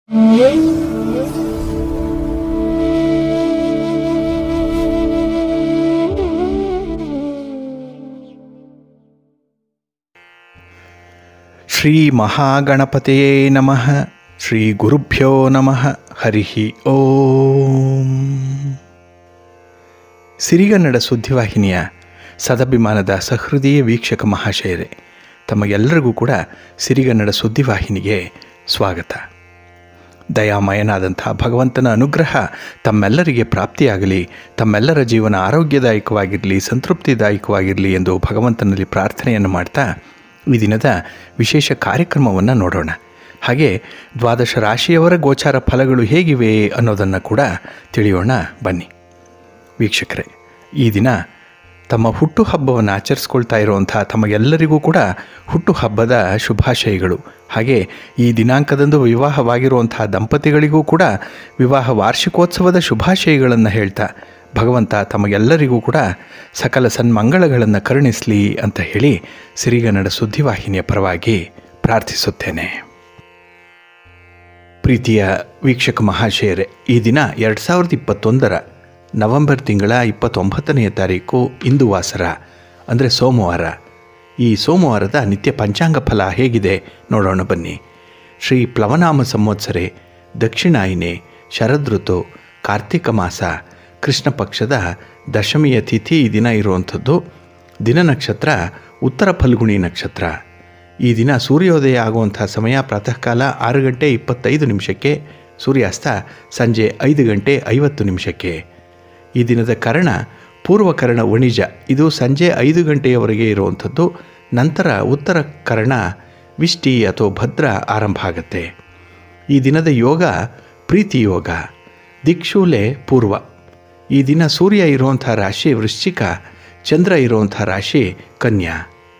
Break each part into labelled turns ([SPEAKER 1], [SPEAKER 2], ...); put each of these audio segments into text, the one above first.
[SPEAKER 1] ಶ್ರೀ ಮಹಾಗಣಪತಿಯೇ ನಮಃ ಶ್ರೀ ಗುರುಭ್ಯೋ ನಮಃ ಹರಿ ಓಂ ಸಿರಿಗನ್ನಡ ಸುದ್ದಿವಾಹಿನಿಯ ಸದಭಿಮಾನದ ಸಹೃದಯ ವೀಕ್ಷಕ ಮಹಾಶಯರೇ ತಮಗೆಲ್ಲರಿಗೂ ಕೂಡ ಸಿರಿಗನ್ನಡ ಸುದ್ದಿವಾಹಿನಿಗೆ ಸ್ವಾಗತ ದಯಾಮಯನಾದಂಥ ಭಗವಂತನ ಅನುಗ್ರಹ ತಮ್ಮೆಲ್ಲರಿಗೆ ಪ್ರಾಪ್ತಿಯಾಗಲಿ ತಮ್ಮೆಲ್ಲರ ಜೀವನ ಆರೋಗ್ಯದಾಯಕವಾಗಿರಲಿ ಸಂತೃಪ್ತಿದಾಯಕವಾಗಿರಲಿ ಎಂದು ಭಗವಂತನಲ್ಲಿ ಪ್ರಾರ್ಥನೆಯನ್ನು ಮಾಡ್ತಾ ಈ ದಿನದ ವಿಶೇಷ ಕಾರ್ಯಕ್ರಮವನ್ನು ನೋಡೋಣ ಹಾಗೆ ದ್ವಾದಶ ರಾಶಿಯವರ ಗೋಚಾರ ಫಲಗಳು ಹೇಗಿವೆ ಅನ್ನೋದನ್ನು ಕೂಡ ತಿಳಿಯೋಣ ಬನ್ನಿ ವೀಕ್ಷಕರೇ ಈ ದಿನ ತಮ್ಮ ಹುಟ್ಟುಹಬ್ಬವನ್ನು ಆಚರಿಸ್ಕೊಳ್ತಾ ಇರುವಂಥ ತಮಗೆಲ್ಲರಿಗೂ ಕೂಡ ಹುಟ್ಟುಹಬ್ಬದ ಶುಭಾಶಯಗಳು ಹಾಗೆ ಈ ದಿನಾಂಕದಂದು ವಿವಾಹವಾಗಿರುವಂಥ ದಂಪತಿಗಳಿಗೂ ಕೂಡ ವಿವಾಹ ವಾರ್ಷಿಕೋತ್ಸವದ ಶುಭಾಶಯಗಳನ್ನು ಹೇಳ್ತಾ ಭಗವಂತ ತಮಗೆಲ್ಲರಿಗೂ ಕೂಡ ಸಕಲ ಸನ್ಮಂಗಳಗಳನ್ನು ಕರುಣಿಸಲಿ ಅಂತ ಹೇಳಿ ಸಿರಿಗನ್ನಡ ಸುದ್ದಿವಾಹಿನಿಯ ಪರವಾಗಿ ಪ್ರಾರ್ಥಿಸುತ್ತೇನೆ ಪ್ರೀತಿಯ ವೀಕ್ಷಕ ಮಹಾಶಯರೇ ಈ ದಿನ ಎರಡು ಸಾವಿರದ ಇಪ್ಪತ್ತೊಂದರ ನವೆಂಬರ್ ತಿಂಗಳ ಇಪ್ಪತ್ತೊಂಬತ್ತನೆಯ ತಾರೀಕು ಇಂದು ವಾಸರ ಅಂದರೆ ಸೋಮವಾರ ಈ ಸೋಮವಾರದ ನಿತ್ಯ ಪಂಚಾಂಗ ಫಲ ಹೇಗಿದೆ ನೋಡೋಣ ಬನ್ನಿ ಶ್ರೀ ಪ್ಲವನಾಮ ಸಂವತ್ಸರೆ ದಕ್ಷಿಣಾಯಿನೆ ಶರದೃತು ಕಾರ್ತಿಕ ಮಾಸ ಕೃಷ್ಣ ಪಕ್ಷದ ದಶಮಿಯ ತಿಥಿ ಈ ದಿನ ಇರುವಂಥದ್ದು ದಿನ ನಕ್ಷತ್ರ ಉತ್ತರ ಫಲ್ಗುಣಿ ನಕ್ಷತ್ರ ಈ ದಿನ ಸೂರ್ಯೋದಯ ಆಗುವಂಥ ಸಮಯ ಪ್ರಾತಃ ಕಾಲ ಆರು ಗಂಟೆ ಇಪ್ಪತ್ತೈದು ನಿಮಿಷಕ್ಕೆ ಸೂರ್ಯಾಸ್ತ ಸಂಜೆ ಐದು ಗಂಟೆ ಐವತ್ತು ನಿಮಿಷಕ್ಕೆ ಈ ದಿನದ ಕರ್ಣ ಪೂರ್ವಕರ್ಣ ವಣಿಜ ಇದು ಸಂಜೆ ಐದು ಗಂಟೆಯವರೆಗೆ ಇರುವಂಥದ್ದು ನಂತರ ಉತ್ತರ ಕರ್ಣ ವಿಷ್ಟಿ ಅಥವಾ ಭದ್ರ ಆರಂಭ ಆಗುತ್ತೆ ಈ ದಿನದ ಯೋಗ ಪ್ರೀತಿ ಯೋಗ ದಿಕ್ಷೂಲೆ ಪೂರ್ವ ಈ ದಿನ ಸೂರ್ಯ ಇರುವಂಥ ರಾಶಿ ವೃಶ್ಚಿಕ ಚಂದ್ರ ಇರುವಂಥ ರಾಶಿ ಕನ್ಯಾ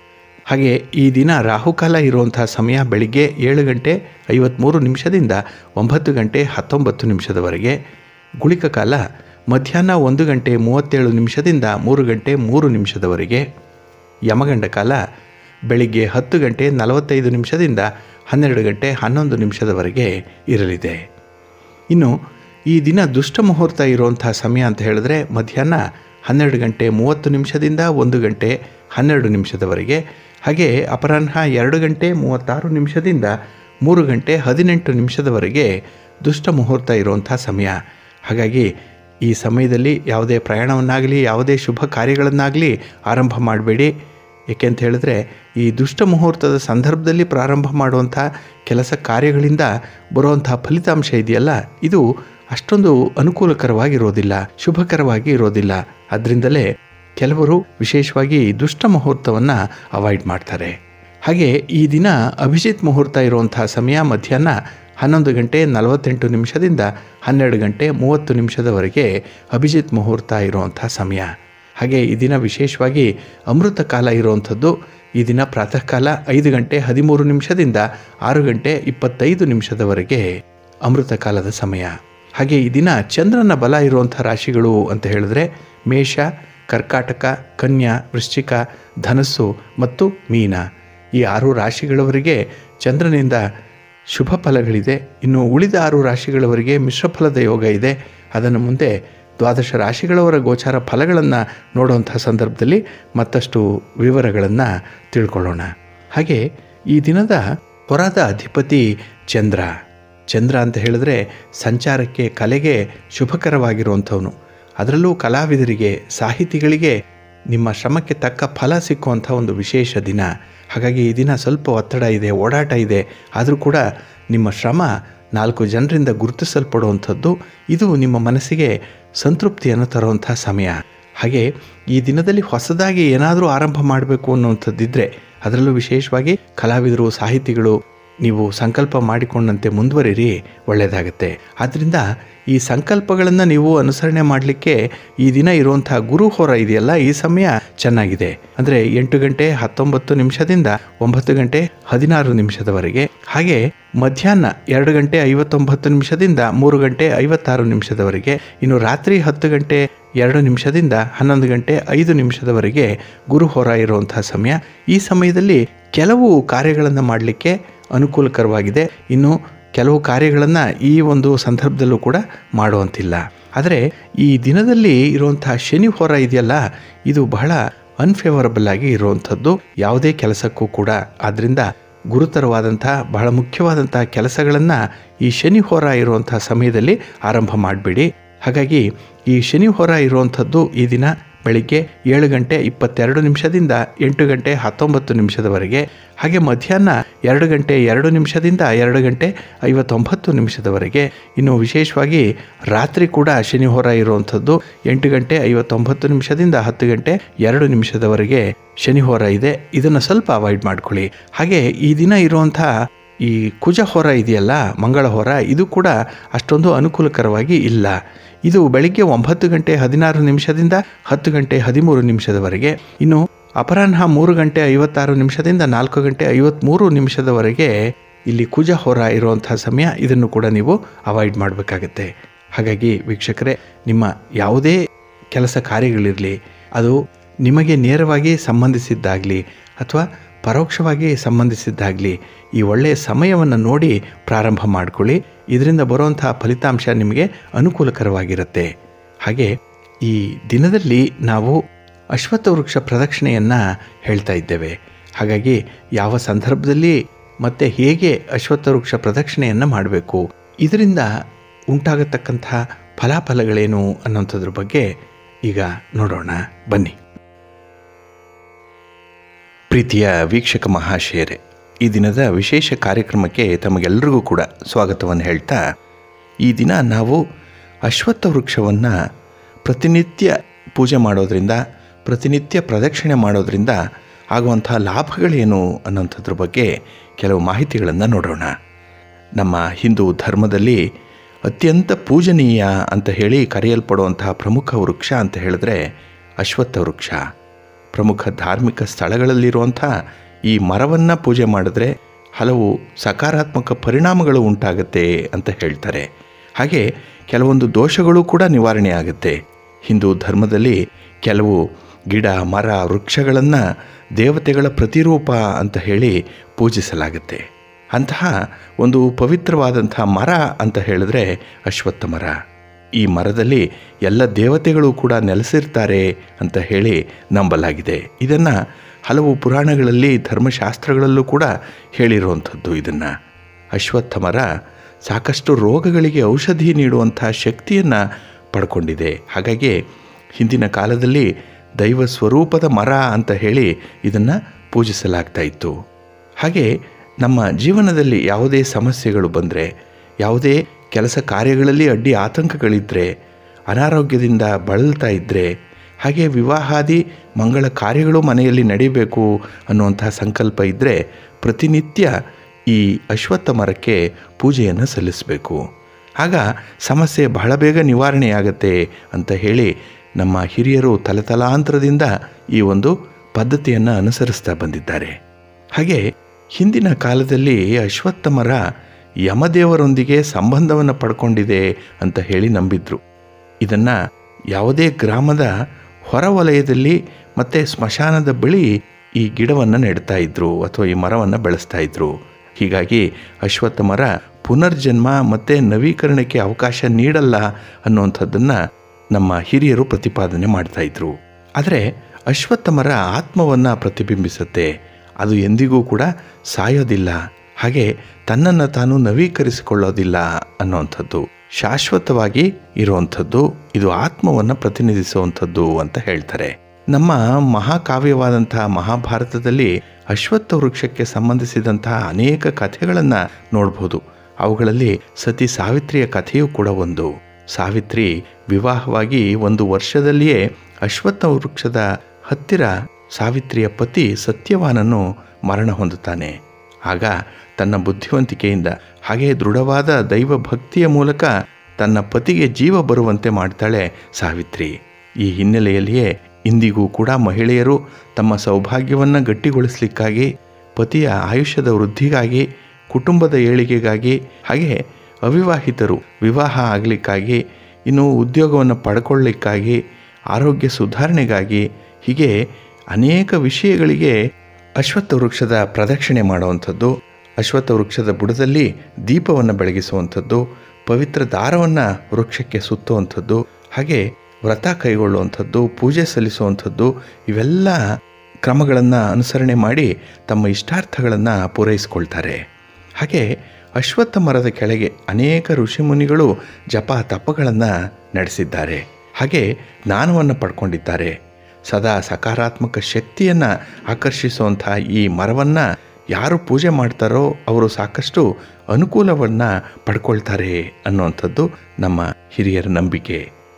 [SPEAKER 1] ಹಾಗೆ ಈ ದಿನ ರಾಹುಕಾಲ ಇರುವಂಥ ಸಮಯ ಬೆಳಿಗ್ಗೆ ಏಳು ಗಂಟೆ ಐವತ್ತ್ಮೂರು ನಿಮಿಷದಿಂದ ಒಂಬತ್ತು ಗಂಟೆ ಹತ್ತೊಂಬತ್ತು ನಿಮಿಷದವರೆಗೆ ಗುಳಿಕ ಕಾಲ ಮಧ್ಯಾಹ್ನ ಒಂದು ಗಂಟೆ ಮೂವತ್ತೇಳು ನಿಮಿಷದಿಂದ ಮೂರು ಗಂಟೆ ಮೂರು ನಿಮಿಷದವರೆಗೆ ಯಮಗಂಡ ಕಾಲ ಬೆಳಿಗ್ಗೆ ಹತ್ತು ಗಂಟೆ ನಲವತ್ತೈದು ನಿಮಿಷದಿಂದ ಹನ್ನೆರಡು ಗಂಟೆ ಹನ್ನೊಂದು ನಿಮಿಷದವರೆಗೆ ಇರಲಿದೆ ಇನ್ನು ಈ ದಿನ ದುಷ್ಟ ಮುಹೂರ್ತ ಇರುವಂಥ ಸಮಯ ಅಂತ ಹೇಳಿದ್ರೆ ಮಧ್ಯಾಹ್ನ ಹನ್ನೆರಡು ಗಂಟೆ ಮೂವತ್ತು ನಿಮಿಷದಿಂದ ಒಂದು ಗಂಟೆ ಹನ್ನೆರಡು ನಿಮಿಷದವರೆಗೆ ಹಾಗೆ ಅಪರಾಹ್ನ ಎರಡು ಗಂಟೆ ಮೂವತ್ತಾರು ನಿಮಿಷದಿಂದ ಮೂರು ಗಂಟೆ ಹದಿನೆಂಟು ನಿಮಿಷದವರೆಗೆ ದುಷ್ಟ ಮುಹೂರ್ತ ಇರುವಂಥ ಸಮಯ ಹಾಗಾಗಿ ಈ ಸಮಯದಲ್ಲಿ ಯಾವುದೇ ಪ್ರಯಾಣವನ್ನಾಗಲಿ ಯಾವುದೇ ಶುಭ ಕಾರ್ಯಗಳನ್ನಾಗಲಿ ಆರಂಭ ಮಾಡಬೇಡಿ ಏಕೆಂತ ಹೇಳಿದ್ರೆ ಈ ದುಷ್ಟ ಮುಹೂರ್ತದ ಸಂದರ್ಭದಲ್ಲಿ ಪ್ರಾರಂಭ ಮಾಡುವಂಥ ಕೆಲಸ ಕಾರ್ಯಗಳಿಂದ ಬರುವಂಥ ಫಲಿತಾಂಶ ಇದೆಯಲ್ಲ ಇದು ಅಷ್ಟೊಂದು ಅನುಕೂಲಕರವಾಗಿರೋದಿಲ್ಲ ಶುಭಕರವಾಗಿ ಇರೋದಿಲ್ಲ ಅದರಿಂದಲೇ ಕೆಲವರು ವಿಶೇಷವಾಗಿ ದುಷ್ಟ ಮುಹೂರ್ತವನ್ನು ಅವಾಯ್ಡ್ ಮಾಡ್ತಾರೆ ಹಾಗೆ ಈ ದಿನ ಅಭಿಜಿತ್ ಮುಹೂರ್ತ ಇರುವಂಥ ಸಮಯ ಮಧ್ಯಾಹ್ನ ಹನ್ನೊಂದು ಗಂಟೆ ನಲವತ್ತೆಂಟು ನಿಮಿಷದಿಂದ ಹನ್ನೆರಡು ಗಂಟೆ ಮೂವತ್ತು ನಿಮಿಷದವರೆಗೆ ಅಭಿಜಿತ್ ಮುಹೂರ್ತ ಇರುವಂಥ ಸಮಯ ಹಾಗೆ ಈ ದಿನ ವಿಶೇಷವಾಗಿ ಅಮೃತ ಕಾಲ ಇರುವಂಥದ್ದು ಈ ದಿನ ಪ್ರಾತಃ ಕಾಲ ಐದು ಗಂಟೆ ಹದಿಮೂರು ನಿಮಿಷದಿಂದ ಆರು ಗಂಟೆ ಇಪ್ಪತ್ತೈದು ನಿಮಿಷದವರೆಗೆ ಅಮೃತ ಕಾಲದ ಸಮಯ ಹಾಗೆ ಈ ದಿನ ಚಂದ್ರನ ಬಲ ಇರುವಂಥ ರಾಶಿಗಳು ಅಂತ ಹೇಳಿದ್ರೆ ಮೇಷ ಕರ್ಕಾಟಕ ಕನ್ಯಾ ವೃಶ್ಚಿಕ ಧನಸ್ಸು ಮತ್ತು ಮೀನ ಈ ಆರು ರಾಶಿಗಳವರೆಗೆ ಚಂದ್ರನಿಂದ ಶುಭ ಫಲಗಳಿದೆ ಇನ್ನು ಉಳಿದ ಆರು ರಾಶಿಗಳವರೆಗೆ ಮಿಶ್ರ ಫಲದ ಯೋಗ ಇದೆ ಅದನ್ನು ಮುಂದೆ ದ್ವಾದಶ ರಾಶಿಗಳವರ ಗೋಚಾರ ಫಲಗಳನ್ನು ನೋಡುವಂಥ ಸಂದರ್ಭದಲ್ಲಿ ಮತ್ತಷ್ಟು ವಿವರಗಳನ್ನು ತಿಳ್ಕೊಳ್ಳೋಣ ಹಾಗೆ ಈ ದಿನದ ಹೊರದ ಅಧಿಪತಿ ಚಂದ್ರ ಚಂದ್ರ ಅಂತ ಹೇಳಿದ್ರೆ ಸಂಚಾರಕ್ಕೆ ಕಲೆಗೆ ಶುಭಕರವಾಗಿರುವಂಥವನು ಅದರಲ್ಲೂ ಕಲಾವಿದರಿಗೆ ಸಾಹಿತಿಗಳಿಗೆ ನಿಮ್ಮ ಶ್ರಮಕ್ಕೆ ತಕ್ಕ ಫಲ ಸಿಕ್ಕುವಂಥ ಒಂದು ವಿಶೇಷ ದಿನ ಹಾಗಾಗಿ ಈ ದಿನ ಸ್ವಲ್ಪ ಒತ್ತಡ ಇದೆ ಓಡಾಟ ಇದೆ ಆದರೂ ಕೂಡ ನಿಮ್ಮ ಶ್ರಮ ನಾಲ್ಕು ಜನರಿಂದ ಗುರುತಿಸಲ್ಪಡುವಂಥದ್ದು ಇದು ನಿಮ್ಮ ಮನಸ್ಸಿಗೆ ಸಂತೃಪ್ತಿಯನ್ನು ತರುವಂಥ ಸಮಯ ಹಾಗೆ ಈ ದಿನದಲ್ಲಿ ಹೊಸದಾಗಿ ಏನಾದರೂ ಆರಂಭ ಮಾಡಬೇಕು ಅನ್ನುವಂಥದ್ದಿದ್ದರೆ ಅದರಲ್ಲೂ ವಿಶೇಷವಾಗಿ ಕಲಾವಿದರು ಸಾಹಿತಿಗಳು ನೀವು ಸಂಕಲ್ಪ ಮಾಡಿಕೊಂಡಂತೆ ಮುಂದುವರಿರಿ ಒಳ್ಳೆಯದಾಗುತ್ತೆ ಆದ್ದರಿಂದ ಈ ಸಂಕಲ್ಪಗಳನ್ನು ನೀವು ಅನುಸರಣೆ ಮಾಡಲಿಕ್ಕೆ ಈ ದಿನ ಇರುವಂಥ ಗುರು ಹೊರ ಇದೆಯಲ್ಲ ಈ ಸಮಯ ಚೆನ್ನಾಗಿದೆ ಅಂದರೆ ಎಂಟು ಗಂಟೆ ಹತ್ತೊಂಬತ್ತು ನಿಮಿಷದಿಂದ ಒಂಬತ್ತು ಗಂಟೆ ಹದಿನಾರು ನಿಮಿಷದವರೆಗೆ ಹಾಗೆ ಮಧ್ಯಾಹ್ನ ಎರಡು ಗಂಟೆ ಐವತ್ತೊಂಬತ್ತು ನಿಮಿಷದಿಂದ ಮೂರು ಗಂಟೆ ಐವತ್ತಾರು ನಿಮಿಷದವರೆಗೆ ಇನ್ನು ರಾತ್ರಿ ಹತ್ತು ಗಂಟೆ ಎರಡು ನಿಮಿಷದಿಂದ ಹನ್ನೊಂದು ಗಂಟೆ ಐದು ನಿಮಿಷದವರೆಗೆ ಗುರು ಹೊರ ಇರುವಂಥ ಸಮಯ ಈ ಸಮಯದಲ್ಲಿ ಕೆಲವು ಕಾರ್ಯಗಳನ್ನು ಮಾಡಲಿಕ್ಕೆ ಅನುಕೂಲಕರವಾಗಿದೆ ಇನ್ನು ಕೆಲವು ಕಾರ್ಯಗಳನ್ನು ಈ ಒಂದು ಸಂದರ್ಭದಲ್ಲೂ ಕೂಡ ಮಾಡುವಂತಿಲ್ಲ ಆದರೆ ಈ ದಿನದಲ್ಲಿ ಇರುವಂತಹ ಶನಿ ಹೊರ ಇದೆಯಲ್ಲ ಇದು ಬಹಳ ಅನ್ಫೇವರಬಲ್ ಆಗಿ ಇರುವಂಥದ್ದು ಯಾವುದೇ ಕೆಲಸಕ್ಕೂ ಕೂಡ ಆದ್ದರಿಂದ ಗುರುತರವಾದಂತಹ ಬಹಳ ಮುಖ್ಯವಾದಂತಹ ಕೆಲಸಗಳನ್ನು ಈ ಶನಿ ಹೊರ ಇರುವಂತಹ ಸಮಯದಲ್ಲಿ ಆರಂಭ ಮಾಡಬೇಡಿ ಹಾಗಾಗಿ ಈ ಶನಿ ಹೊರ ಇರುವಂಥದ್ದು ಈ ದಿನ ಬೆಳಿಗ್ಗೆ ಏಳು ಗಂಟೆ ಇಪ್ಪತ್ತೆರಡು ನಿಮಿಷದಿಂದ ಎಂಟು ಗಂಟೆ ಹತ್ತೊಂಬತ್ತು ನಿಮಿಷದವರೆಗೆ ಹಾಗೆ ಮಧ್ಯಾಹ್ನ ಎರಡು ಗಂಟೆ ಎರಡು ನಿಮಿಷದಿಂದ ಎರಡು ಗಂಟೆ ಐವತ್ತೊಂಬತ್ತು ನಿಮಿಷದವರೆಗೆ ಇನ್ನು ವಿಶೇಷವಾಗಿ ರಾತ್ರಿ ಕೂಡ ಶನಿ ಹೊರ ಇರುವಂಥದ್ದು ಎಂಟು ಗಂಟೆ ಐವತ್ತೊಂಬತ್ತು ನಿಮಿಷದಿಂದ ಹತ್ತು ಗಂಟೆ ಎರಡು ನಿಮಿಷದವರೆಗೆ ಶನಿ ಹೊರ ಇದೆ ಇದನ್ನು ಸ್ವಲ್ಪ ಅವಾಯ್ಡ್ ಮಾಡ್ಕೊಳ್ಳಿ ಹಾಗೆ ಈ ದಿನ ಇರುವಂಥ ಈ ಕುಜ ಹೊರ ಇದೆಯಲ್ಲ ಮಂಗಳ ಹೊರ ಇದು ಕೂಡ ಅಷ್ಟೊಂದು ಅನುಕೂಲಕರವಾಗಿ ಇಲ್ಲ ಇದು ಬೆಳಿಗ್ಗೆ ಒಂಬತ್ತು ಗಂಟೆ ಹದಿನಾರು ನಿಮಿಷದಿಂದ ಹತ್ತು ಗಂಟೆ ಹದಿಮೂರು ನಿಮಿಷದವರೆಗೆ ಇನ್ನು ಅಪರಾಹ್ನ ಮೂರು ಗಂಟೆ ಐವತ್ತಾರು ನಿಮಿಷದಿಂದ ನಾಲ್ಕು ಗಂಟೆ ಐವತ್ತ್ಮೂರು ನಿಮಿಷದವರೆಗೆ ಇಲ್ಲಿ ಕುಜ ಹೊರ ಇರುವಂತಹ ಸಮಯ ಇದನ್ನು ಕೂಡ ನೀವು ಅವಾಯ್ಡ್ ಮಾಡಬೇಕಾಗತ್ತೆ ಹಾಗಾಗಿ ವೀಕ್ಷಕರೇ ನಿಮ್ಮ ಯಾವುದೇ ಕೆಲಸ ಕಾರ್ಯಗಳಿರಲಿ ಅದು ನಿಮಗೆ ನೇರವಾಗಿ ಸಂಬಂಧಿಸಿದ್ದಾಗಲಿ ಅಥವಾ ಪರೋಕ್ಷವಾಗಿ ಸಂಬಂಧಿಸಿದ್ದಾಗಲಿ ಈ ಒಳ್ಳೆಯ ಸಮಯವನ್ನು ನೋಡಿ ಪ್ರಾರಂಭ ಮಾಡಿಕೊಳ್ಳಿ ಇದರಿಂದ ಬರುವಂಥ ಫಲಿತಾಂಶ ನಿಮಗೆ ಅನುಕೂಲಕರವಾಗಿರುತ್ತೆ ಹಾಗೆ ಈ ದಿನದಲ್ಲಿ ನಾವು ಅಶ್ವತ್ಥ ವೃಕ್ಷ ಪ್ರದಕ್ಷಿಣೆಯನ್ನು ಹೇಳ್ತಾ ಇದ್ದೇವೆ ಹಾಗಾಗಿ ಯಾವ ಸಂದರ್ಭದಲ್ಲಿ ಮತ್ತು ಹೇಗೆ ಅಶ್ವತ್ಥ ವೃಕ್ಷ ಪ್ರದಕ್ಷಿಣೆಯನ್ನು ಮಾಡಬೇಕು ಇದರಿಂದ ಉಂಟಾಗತಕ್ಕಂಥ ಫಲಾಫಲಗಳೇನು ಅನ್ನೋಂಥದ್ರ ಬಗ್ಗೆ ಈಗ ನೋಡೋಣ ಬನ್ನಿ ಪ್ರೀತಿಯ ವೀಕ್ಷಕ ಮಹಾಶಯರೇ ಈ ದಿನದ ವಿಶೇಷ ಕಾರ್ಯಕ್ರಮಕ್ಕೆ ತಮಗೆಲ್ಲರಿಗೂ ಕೂಡ ಸ್ವಾಗತವನ್ನು ಹೇಳ್ತಾ ಈ ದಿನ ನಾವು ಅಶ್ವತ್ಥ ವೃಕ್ಷವನ್ನು ಪ್ರತಿನಿತ್ಯ ಪೂಜೆ ಮಾಡೋದ್ರಿಂದ ಪ್ರತಿನಿತ್ಯ ಪ್ರದಕ್ಷಿಣೆ ಮಾಡೋದ್ರಿಂದ ಆಗುವಂಥ ಲಾಭಗಳೇನು ಅನ್ನೋಂಥದ್ರ ಬಗ್ಗೆ ಕೆಲವು ಮಾಹಿತಿಗಳನ್ನು ನೋಡೋಣ ನಮ್ಮ ಹಿಂದೂ ಧರ್ಮದಲ್ಲಿ ಅತ್ಯಂತ ಪೂಜನೀಯ ಅಂತ ಹೇಳಿ ಕರೆಯಲ್ಪಡುವಂತಹ ಪ್ರಮುಖ ವೃಕ್ಷ ಅಂತ ಹೇಳಿದ್ರೆ ಅಶ್ವತ್ಥ ವೃಕ್ಷ ಪ್ರಮುಖ ಧಾರ್ಮಿಕ ಸ್ಥಳಗಳಲ್ಲಿರುವಂಥ ಈ ಮರವನ್ನು ಪೂಜೆ ಮಾಡಿದ್ರೆ ಹಲವು ಸಕಾರಾತ್ಮಕ ಪರಿಣಾಮಗಳು ಉಂಟಾಗುತ್ತೆ ಅಂತ ಹೇಳ್ತಾರೆ ಹಾಗೆ ಕೆಲವೊಂದು ದೋಷಗಳು ಕೂಡ ನಿವಾರಣೆ ಆಗುತ್ತೆ ಹಿಂದೂ ಧರ್ಮದಲ್ಲಿ ಕೆಲವು ಗಿಡ ಮರ ವೃಕ್ಷಗಳನ್ನು ದೇವತೆಗಳ ಪ್ರತಿರೂಪ ಅಂತ ಹೇಳಿ ಪೂಜಿಸಲಾಗುತ್ತೆ ಅಂತಹ ಒಂದು ಪವಿತ್ರವಾದಂಥ ಮರ ಅಂತ ಹೇಳಿದ್ರೆ ಅಶ್ವತ್ಥ ಮರ ಈ ಮರದಲ್ಲಿ ಎಲ್ಲ ದೇವತೆಗಳು ಕೂಡ ನೆಲೆಸಿರ್ತಾರೆ ಅಂತ ಹೇಳಿ ನಂಬಲಾಗಿದೆ ಇದನ್ನು ಹಲವು ಪುರಾಣಗಳಲ್ಲಿ ಧರ್ಮಶಾಸ್ತ್ರಗಳಲ್ಲೂ ಕೂಡ ಹೇಳಿರುವಂಥದ್ದು ಇದನ್ನು ಅಶ್ವತ್ಥ ಮರ ಸಾಕಷ್ಟು ರೋಗಗಳಿಗೆ ಔಷಧಿ ನೀಡುವಂಥ ಶಕ್ತಿಯನ್ನು ಪಡ್ಕೊಂಡಿದೆ ಹಾಗಾಗಿ ಹಿಂದಿನ ಕಾಲದಲ್ಲಿ ದೈವ ಸ್ವರೂಪದ ಮರ ಅಂತ ಹೇಳಿ ಇದನ್ನು ಪೂಜಿಸಲಾಗ್ತಾ ಇತ್ತು ಹಾಗೆ ನಮ್ಮ ಜೀವನದಲ್ಲಿ ಯಾವುದೇ ಸಮಸ್ಯೆಗಳು ಬಂದರೆ ಯಾವುದೇ ಕೆಲಸ ಕಾರ್ಯಗಳಲ್ಲಿ ಅಡ್ಡಿ ಆತಂಕಗಳಿದ್ದರೆ ಅನಾರೋಗ್ಯದಿಂದ ಬಳಲ್ತಾ ಇದ್ದರೆ ಹಾಗೆ ವಿವಾಹಾದಿ ಮಂಗಳ ಕಾರ್ಯಗಳು ಮನೆಯಲ್ಲಿ ನಡೀಬೇಕು ಅನ್ನುವಂತಹ ಸಂಕಲ್ಪ ಇದ್ದರೆ ಪ್ರತಿನಿತ್ಯ ಈ ಅಶ್ವತ್ಥ ಮರಕ್ಕೆ ಪೂಜೆಯನ್ನು ಸಲ್ಲಿಸಬೇಕು ಆಗ ಸಮಸ್ಯೆ ಬಹಳ ಬೇಗ ನಿವಾರಣೆಯಾಗತ್ತೆ ಅಂತ ಹೇಳಿ ನಮ್ಮ ಹಿರಿಯರು ತಲತಲಾಂತರದಿಂದ ಈ ಒಂದು ಪದ್ಧತಿಯನ್ನು ಅನುಸರಿಸ್ತಾ ಬಂದಿದ್ದಾರೆ ಹಾಗೆ ಹಿಂದಿನ ಕಾಲದಲ್ಲಿ ಅಶ್ವತ್ಥ ಮರ ಯಮದೇವರೊಂದಿಗೆ ಸಂಬಂಧವನ್ನು ಪಡ್ಕೊಂಡಿದೆ ಅಂತ ಹೇಳಿ ನಂಬಿದ್ರು ಇದನ್ನು ಯಾವುದೇ ಗ್ರಾಮದ ಹೊರವಲಯದಲ್ಲಿ ಮತ್ತು ಸ್ಮಶಾನದ ಬಳಿ ಈ ಗಿಡವನ್ನು ನೆಡ್ತಾ ಇದ್ರು ಅಥವಾ ಈ ಮರವನ್ನು ಬೆಳೆಸ್ತಾ ಇದ್ರು ಹೀಗಾಗಿ ಅಶ್ವತ್ಥ ಮರ ಪುನರ್ಜನ್ಮ ಮತ್ತು ನವೀಕರಣಕ್ಕೆ ಅವಕಾಶ ನೀಡಲ್ಲ ಅನ್ನುವಂಥದ್ದನ್ನು ನಮ್ಮ ಹಿರಿಯರು ಪ್ರತಿಪಾದನೆ ಮಾಡ್ತಾ ಇದ್ರು ಆದರೆ ಅಶ್ವತ್ಥ ಮರ ಆತ್ಮವನ್ನು ಪ್ರತಿಬಿಂಬಿಸುತ್ತೆ ಅದು ಎಂದಿಗೂ ಕೂಡ ಸಾಯೋದಿಲ್ಲ ಹಾಗೆ ತನ್ನನ್ನು ತಾನು ನವೀಕರಿಸಿಕೊಳ್ಳೋದಿಲ್ಲ ಅನ್ನುವಂಥದ್ದು ಶಾಶ್ವತವಾಗಿ ಇರುವಂಥದ್ದು ಇದು ಆತ್ಮವನ್ನು ಪ್ರತಿನಿಧಿಸುವಂಥದ್ದು ಅಂತ ಹೇಳ್ತಾರೆ ನಮ್ಮ ಮಹಾಕಾವ್ಯವಾದಂತಹ ಮಹಾಭಾರತದಲ್ಲಿ ಅಶ್ವತ್ಥ ವೃಕ್ಷಕ್ಕೆ ಸಂಬಂಧಿಸಿದಂತಹ ಅನೇಕ ಕಥೆಗಳನ್ನು ನೋಡ್ಬೋದು ಅವುಗಳಲ್ಲಿ ಸತಿ ಸಾವಿತ್ರಿಯ ಕಥೆಯೂ ಕೂಡ ಒಂದು ಸಾವಿತ್ರಿ ವಿವಾಹವಾಗಿ ಒಂದು ವರ್ಷದಲ್ಲಿಯೇ ಅಶ್ವತ್ಥ ವೃಕ್ಷದ ಹತ್ತಿರ ಸಾವಿತ್ರಿಯ ಪತಿ ಸತ್ಯವಾನನು ಮರಣ ಹೊಂದುತ್ತಾನೆ ಆಗ ತನ್ನ ಬುದ್ಧಿವಂತಿಕೆಯಿಂದ ಹಾಗೆ ದೃಢವಾದ ದೈವ ಭಕ್ತಿಯ ಮೂಲಕ ತನ್ನ ಪತಿಗೆ ಜೀವ ಬರುವಂತೆ ಮಾಡ್ತಾಳೆ ಸಾವಿತ್ರಿ ಈ ಹಿನ್ನೆಲೆಯಲ್ಲಿಯೇ ಇಂದಿಗೂ ಕೂಡ ಮಹಿಳೆಯರು ತಮ್ಮ ಸೌಭಾಗ್ಯವನ್ನು ಗಟ್ಟಿಗೊಳಿಸಲಿಕ್ಕಾಗಿ ಪತಿಯ ಆಯುಷ್ಯದ ವೃದ್ಧಿಗಾಗಿ ಕುಟುಂಬದ ಏಳಿಗೆಗಾಗಿ ಹಾಗೆ ಅವಿವಾಹಿತರು ವಿವಾಹ ಆಗಲಿಕ್ಕಾಗಿ ಇನ್ನು ಉದ್ಯೋಗವನ್ನು ಪಡ್ಕೊಳ್ಳಿಕ್ಕಾಗಿ ಆರೋಗ್ಯ ಸುಧಾರಣೆಗಾಗಿ ಹೀಗೆ ಅನೇಕ ವಿಷಯಗಳಿಗೆ ಅಶ್ವತ್ಥ ವೃಕ್ಷದ ಪ್ರದಕ್ಷಿಣೆ ಮಾಡುವಂಥದ್ದು ಅಶ್ವತ್ಥ ವೃಕ್ಷದ ಬುಡದಲ್ಲಿ ದೀಪವನ್ನು ಬೆಳಗಿಸುವಂಥದ್ದು ಪವಿತ್ರ ದಾರವನ್ನು ವೃಕ್ಷಕ್ಕೆ ಸುತ್ತುವಂಥದ್ದು ಹಾಗೆ ವ್ರತ ಕೈಗೊಳ್ಳುವಂಥದ್ದು ಪೂಜೆ ಸಲ್ಲಿಸುವಂಥದ್ದು ಇವೆಲ್ಲ ಕ್ರಮಗಳನ್ನು ಅನುಸರಣೆ ಮಾಡಿ ತಮ್ಮ ಇಷ್ಟಾರ್ಥಗಳನ್ನು ಪೂರೈಸಿಕೊಳ್ತಾರೆ ಹಾಗೆ ಅಶ್ವತ್ಥ ಮರದ ಕೆಳಗೆ ಅನೇಕ ಋಷಿಮುನಿಗಳು ಜಪ ತಪಗಳನ್ನು ನಡೆಸಿದ್ದಾರೆ ಹಾಗೆ ಜ್ಞಾನವನ್ನು ಪಡ್ಕೊಂಡಿದ್ದಾರೆ ಸದಾ ಸಕಾರಾತ್ಮಕ ಶಕ್ತಿಯನ್ನು ಆಕರ್ಷಿಸುವಂಥ ಈ ಮರವನ್ನು ಯಾರು ಪೂಜೆ ಮಾಡ್ತಾರೋ ಅವರು ಸಾಕಷ್ಟು ಅನುಕೂಲವನ್ನು ಪಡ್ಕೊಳ್ತಾರೆ ಅನ್ನುವಂಥದ್ದು ನಮ್ಮ ಹಿರಿಯರ ನಂಬಿಕೆ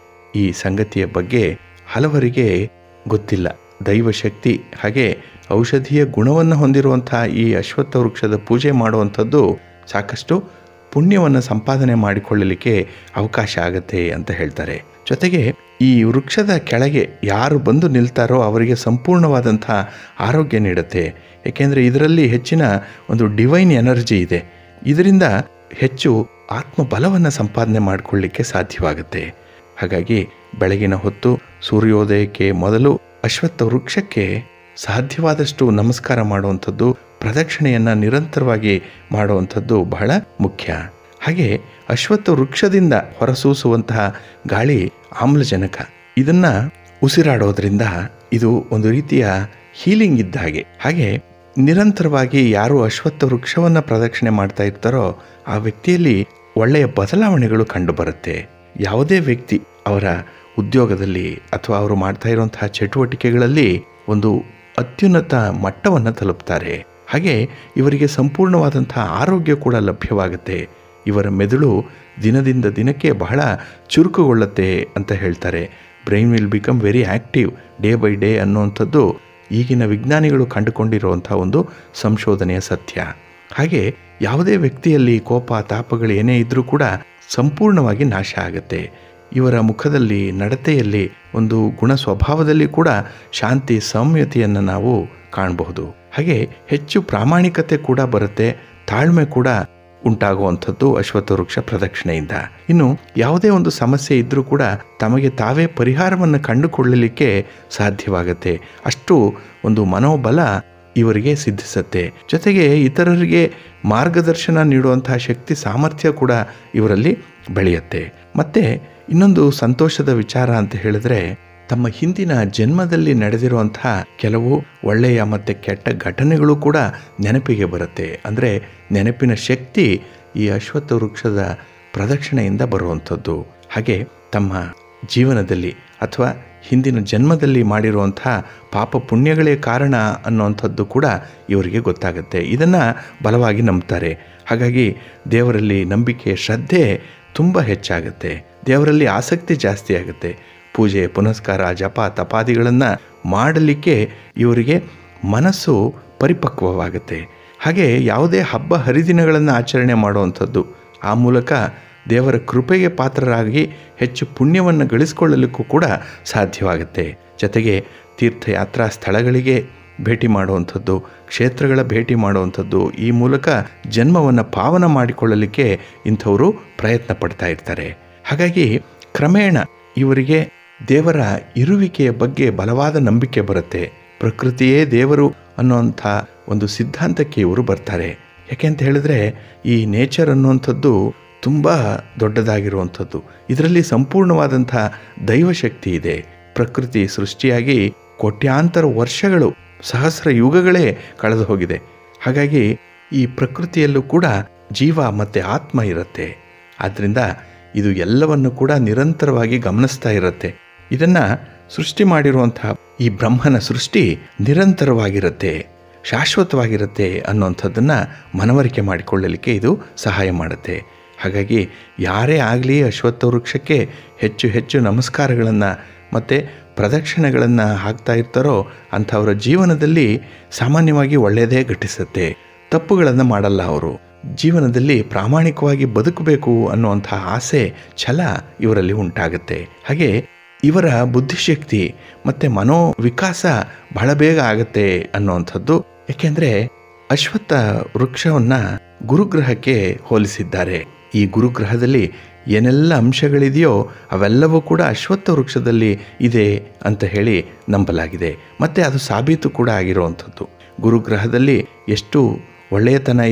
[SPEAKER 1] ಈ ಸಂಗತಿಯ ಬಗ್ಗೆ ಹಲವರಿಗೆ ಗೊತ್ತಿಲ್ಲ ದೈವಶಕ್ತಿ ಹಾಗೆ ಔಷಧೀಯ ಗುಣವನ್ನು ಹೊಂದಿರುವಂಥ ಈ ಅಶ್ವತ್ಥ ವೃಕ್ಷದ ಪೂಜೆ ಮಾಡುವಂಥದ್ದು ಸಾಕಷ್ಟು ಪುಣ್ಯವನ್ನು ಸಂಪಾದನೆ ಮಾಡಿಕೊಳ್ಳಲಿಕ್ಕೆ ಅವಕಾಶ ಆಗುತ್ತೆ ಅಂತ ಹೇಳ್ತಾರೆ ಜೊತೆಗೆ ಈ ವೃಕ್ಷದ ಕೆಳಗೆ ಯಾರು ಬಂದು ನಿಲ್ತಾರೋ ಅವರಿಗೆ ಸಂಪೂರ್ಣವಾದಂಥ ಆರೋಗ್ಯ ನೀಡುತ್ತೆ ಏಕೆಂದರೆ ಇದರಲ್ಲಿ ಹೆಚ್ಚಿನ ಒಂದು ಡಿವೈನ್ ಎನರ್ಜಿ ಇದೆ ಇದರಿಂದ ಹೆಚ್ಚು ಆತ್ಮಬಲವನ್ನು ಸಂಪಾದನೆ ಮಾಡಿಕೊಳ್ಳಿಕ್ಕೆ ಸಾಧ್ಯವಾಗುತ್ತೆ ಹಾಗಾಗಿ ಬೆಳಗಿನ ಹೊತ್ತು ಸೂರ್ಯೋದಯಕ್ಕೆ ಮೊದಲು ಅಶ್ವತ್ಥ ವೃಕ್ಷಕ್ಕೆ ಸಾಧ್ಯವಾದಷ್ಟು ನಮಸ್ಕಾರ ಮಾಡುವಂಥದ್ದು ಪ್ರದಕ್ಷಿಣೆಯನ್ನು ನಿರಂತರವಾಗಿ ಮಾಡುವಂಥದ್ದು ಬಹಳ ಮುಖ್ಯ ಹಾಗೆ ಅಶ್ವತ್ಥ ವೃಕ್ಷದಿಂದ ಹೊರಸೂಸುವಂತಹ ಗಾಳಿ ಆಮ್ಲಜನಕ ಇದನ್ನ ಉಸಿರಾಡೋದ್ರಿಂದ ಇದು ಒಂದು ರೀತಿಯ ಹೀಲಿಂಗ್ ಇದ್ದ ಹಾಗೆ ಹಾಗೆ ನಿರಂತರವಾಗಿ ಯಾರು ಅಶ್ವತ್ಥ ವೃಕ್ಷವನ್ನು ಪ್ರದಕ್ಷಿಣೆ ಮಾಡ್ತಾ ಇರ್ತಾರೋ ಆ ವ್ಯಕ್ತಿಯಲ್ಲಿ ಒಳ್ಳೆಯ ಬದಲಾವಣೆಗಳು ಕಂಡುಬರುತ್ತೆ ಯಾವುದೇ ವ್ಯಕ್ತಿ ಅವರ ಉದ್ಯೋಗದಲ್ಲಿ ಅಥವಾ ಅವರು ಮಾಡ್ತಾ ಇರುವಂತಹ ಚಟುವಟಿಕೆಗಳಲ್ಲಿ ಒಂದು ಅತ್ಯುನ್ನತ ಮಟ್ಟವನ್ನು ತಲುಪ್ತಾರೆ ಹಾಗೆ ಇವರಿಗೆ ಸಂಪೂರ್ಣವಾದಂತಹ ಆರೋಗ್ಯ ಕೂಡ ಲಭ್ಯವಾಗುತ್ತೆ ಇವರ ಮೆದುಳು ದಿನದಿಂದ ದಿನಕ್ಕೆ ಬಹಳ ಚುರುಕುಗೊಳ್ಳುತ್ತೆ ಅಂತ ಹೇಳ್ತಾರೆ brain will become very active day by day ಅನ್ನುವಂಥದ್ದು ಈಗಿನ ವಿಜ್ಞಾನಿಗಳು ಕಂಡುಕೊಂಡಿರುವಂಥ ಒಂದು ಸಂಶೋಧನೆಯ ಸತ್ಯ ಹಾಗೆ ಯಾವುದೇ ವ್ಯಕ್ತಿಯಲ್ಲಿ ಕೋಪ ತಾಪಗಳು ಏನೇ ಇದ್ದರೂ ಕೂಡ ಸಂಪೂರ್ಣವಾಗಿ ನಾಶ ಆಗುತ್ತೆ ಇವರ ಮುಖದಲ್ಲಿ ನಡತೆಯಲ್ಲಿ ಒಂದು ಗುಣ ಸ್ವಭಾವದಲ್ಲಿ ಕೂಡ ಶಾಂತಿ ಸೌಮ್ಯತೆಯನ್ನು ನಾವು ಕಾಣಬಹುದು ಹಾಗೆ ಹೆಚ್ಚು ಪ್ರಾಮಾಣಿಕತೆ ಕೂಡ ಬರುತ್ತೆ ತಾಳ್ಮೆ ಕೂಡ ಉಂಟಾಗುವಂಥದ್ದು ಅಶ್ವತ್ಥ ವೃಕ್ಷ ಪ್ರದಕ್ಷಿಣೆಯಿಂದ ಇನ್ನು ಯಾವುದೇ ಒಂದು ಸಮಸ್ಯೆ ಇದ್ದರೂ ಕೂಡ ತಮಗೆ ತಾವೇ ಪರಿಹಾರವನ್ನು ಕಂಡುಕೊಳ್ಳಲಿಕ್ಕೆ ಸಾಧ್ಯವಾಗುತ್ತೆ ಅಷ್ಟು ಒಂದು ಮನೋಬಲ ಇವರಿಗೆ ಸಿದ್ಧಿಸುತ್ತೆ ಜೊತೆಗೆ ಇತರರಿಗೆ ಮಾರ್ಗದರ್ಶನ ನೀಡುವಂತಹ ಶಕ್ತಿ ಸಾಮರ್ಥ್ಯ ಕೂಡ ಇವರಲ್ಲಿ ಬೆಳೆಯುತ್ತೆ ಮತ್ತೆ ಇನ್ನೊಂದು ಸಂತೋಷದ ವಿಚಾರ ಅಂತ ಹೇಳಿದ್ರೆ ತಮ್ಮ ಹಿಂದಿನ ಜನ್ಮದಲ್ಲಿ ನಡೆದಿರುವಂತಹ ಕೆಲವು ಒಳ್ಳೆಯ ಮತ್ತು ಕೆಟ್ಟ ಘಟನೆಗಳು ಕೂಡ ನೆನಪಿಗೆ ಬರುತ್ತೆ ಅಂದರೆ ನೆನಪಿನ ಶಕ್ತಿ ಈ ಅಶ್ವತ್ಥ ವೃಕ್ಷದ ಪ್ರದಕ್ಷಿಣೆಯಿಂದ ಬರುವಂಥದ್ದು ಹಾಗೆ ತಮ್ಮ ಜೀವನದಲ್ಲಿ ಅಥವಾ ಹಿಂದಿನ ಜನ್ಮದಲ್ಲಿ ಮಾಡಿರುವಂಥ ಪಾಪ ಪುಣ್ಯಗಳೇ ಕಾರಣ ಅನ್ನುವಂಥದ್ದು ಕೂಡ ಇವರಿಗೆ ಗೊತ್ತಾಗುತ್ತೆ ಇದನ್ನು ಬಲವಾಗಿ ನಂಬ್ತಾರೆ ಹಾಗಾಗಿ ದೇವರಲ್ಲಿ ನಂಬಿಕೆ ಶ್ರದ್ಧೆ ತುಂಬ ಹೆಚ್ಚಾಗುತ್ತೆ ದೇವರಲ್ಲಿ ಆಸಕ್ತಿ ಜಾಸ್ತಿ ಆಗುತ್ತೆ ಪೂಜೆ ಪುನಸ್ಕಾರ ಜಪ ತಪಾದಿಗಳನ್ನು ಮಾಡಲಿಕ್ಕೆ ಇವರಿಗೆ ಮನಸ್ಸು ಪರಿಪಕ್ವವಾಗುತ್ತೆ ಹಾಗೆ ಯಾವುದೇ ಹಬ್ಬ ಹರಿದಿನಗಳನ್ನು ಆಚರಣೆ ಮಾಡುವಂಥದ್ದು ಆ ಮೂಲಕ ದೇವರ ಕೃಪೆಗೆ ಪಾತ್ರರಾಗಿ ಹೆಚ್ಚು ಪುಣ್ಯವನ್ನು ಗಳಿಸ್ಕೊಳ್ಳಲಿಕ್ಕೂ ಕೂಡ ಸಾಧ್ಯವಾಗುತ್ತೆ ಜೊತೆಗೆ ತೀರ್ಥಯಾತ್ರಾ ಸ್ಥಳಗಳಿಗೆ ಭೇಟಿ ಮಾಡುವಂಥದ್ದು ಕ್ಷೇತ್ರಗಳ ಭೇಟಿ ಮಾಡುವಂಥದ್ದು ಈ ಮೂಲಕ ಜನ್ಮವನ್ನು ಪಾವನ ಮಾಡಿಕೊಳ್ಳಲಿಕ್ಕೆ ಇಂಥವರು ಪ್ರಯತ್ನ ಪಡ್ತಾ ಇರ್ತಾರೆ ಹಾಗಾಗಿ ಕ್ರಮೇಣ ಇವರಿಗೆ ದೇವರ ಇರುವಿಕೆಯ ಬಗ್ಗೆ ಬಲವಾದ ನಂಬಿಕೆ ಬರುತ್ತೆ ಪ್ರಕೃತಿಯೇ ದೇವರು ಅನ್ನುವಂಥ ಒಂದು ಸಿದ್ಧಾಂತಕ್ಕೆ ಇವರು ಬರ್ತಾರೆ ಯಾಕೆ ಅಂತ ಹೇಳಿದ್ರೆ ಈ ನೇಚರ್ ಅನ್ನುವಂಥದ್ದು ತುಂಬ ದೊಡ್ಡದಾಗಿರುವಂಥದ್ದು ಇದರಲ್ಲಿ ಸಂಪೂರ್ಣವಾದಂಥ ದೈವಶಕ್ತಿ ಇದೆ ಪ್ರಕೃತಿ ಸೃಷ್ಟಿಯಾಗಿ ಕೋಟ್ಯಾಂತರ ವರ್ಷಗಳು ಸಹಸ್ರ ಯುಗಗಳೇ ಕಳೆದು ಹೋಗಿದೆ ಹಾಗಾಗಿ ಈ ಪ್ರಕೃತಿಯಲ್ಲೂ ಕೂಡ ಜೀವ ಮತ್ತು ಆತ್ಮ ಇರುತ್ತೆ ಆದ್ದರಿಂದ ಇದು ಎಲ್ಲವನ್ನು ಕೂಡ ನಿರಂತರವಾಗಿ ಗಮನಿಸ್ತಾ ಇರುತ್ತೆ ಇದನ್ನು ಸೃಷ್ಟಿ ಮಾಡಿರುವಂತಹ ಈ ಬ್ರಹ್ಮನ ಸೃಷ್ಟಿ ನಿರಂತರವಾಗಿರುತ್ತೆ ಶಾಶ್ವತವಾಗಿರುತ್ತೆ ಅನ್ನುವಂಥದ್ದನ್ನು ಮನವರಿಕೆ ಮಾಡಿಕೊಳ್ಳಲಿಕ್ಕೆ ಇದು ಸಹಾಯ ಮಾಡುತ್ತೆ ಹಾಗಾಗಿ ಯಾರೇ ಆಗಲಿ ಅಶ್ವತ್ಥ ವೃಕ್ಷಕ್ಕೆ ಹೆಚ್ಚು ಹೆಚ್ಚು ನಮಸ್ಕಾರಗಳನ್ನು ಮತ್ತು ಪ್ರದಕ್ಷಿಣೆಗಳನ್ನು ಹಾಕ್ತಾ ಇರ್ತಾರೋ ಅಂಥವರ ಜೀವನದಲ್ಲಿ ಸಾಮಾನ್ಯವಾಗಿ ಒಳ್ಳೆಯದೇ ಘಟಿಸುತ್ತೆ ತಪ್ಪುಗಳನ್ನು ಮಾಡಲ್ಲ ಅವರು ಜೀವನದಲ್ಲಿ ಪ್ರಾಮಾಣಿಕವಾಗಿ ಬದುಕಬೇಕು ಅನ್ನುವಂಥ ಆಸೆ ಛಲ ಇವರಲ್ಲಿ ಉಂಟಾಗುತ್ತೆ ಹಾಗೆ ಇವರ ಬುದ್ಧಿಶಕ್ತಿ ಮತ್ತು ಮನೋ ವಿಕಾಸ ಬಹಳ ಬೇಗ ಆಗುತ್ತೆ ಅನ್ನುವಂಥದ್ದು ಏಕೆಂದರೆ ಅಶ್ವತ್ಥ ವೃಕ್ಷವನ್ನು ಗುರುಗ್ರಹಕ್ಕೆ ಹೋಲಿಸಿದ್ದಾರೆ ಈ ಗುರುಗ್ರಹದಲ್ಲಿ ಏನೆಲ್ಲ ಅಂಶಗಳಿದೆಯೋ ಅವೆಲ್ಲವೂ ಕೂಡ ಅಶ್ವತ್ಥ ವೃಕ್ಷದಲ್ಲಿ ಇದೆ ಅಂತ ಹೇಳಿ ನಂಬಲಾಗಿದೆ ಮತ್ತು ಅದು ಸಾಬೀತು ಕೂಡ ಆಗಿರುವಂಥದ್ದು ಗುರುಗ್ರಹದಲ್ಲಿ ಎಷ್ಟು ಒಳ್ಳೆಯತನ ಇದೆ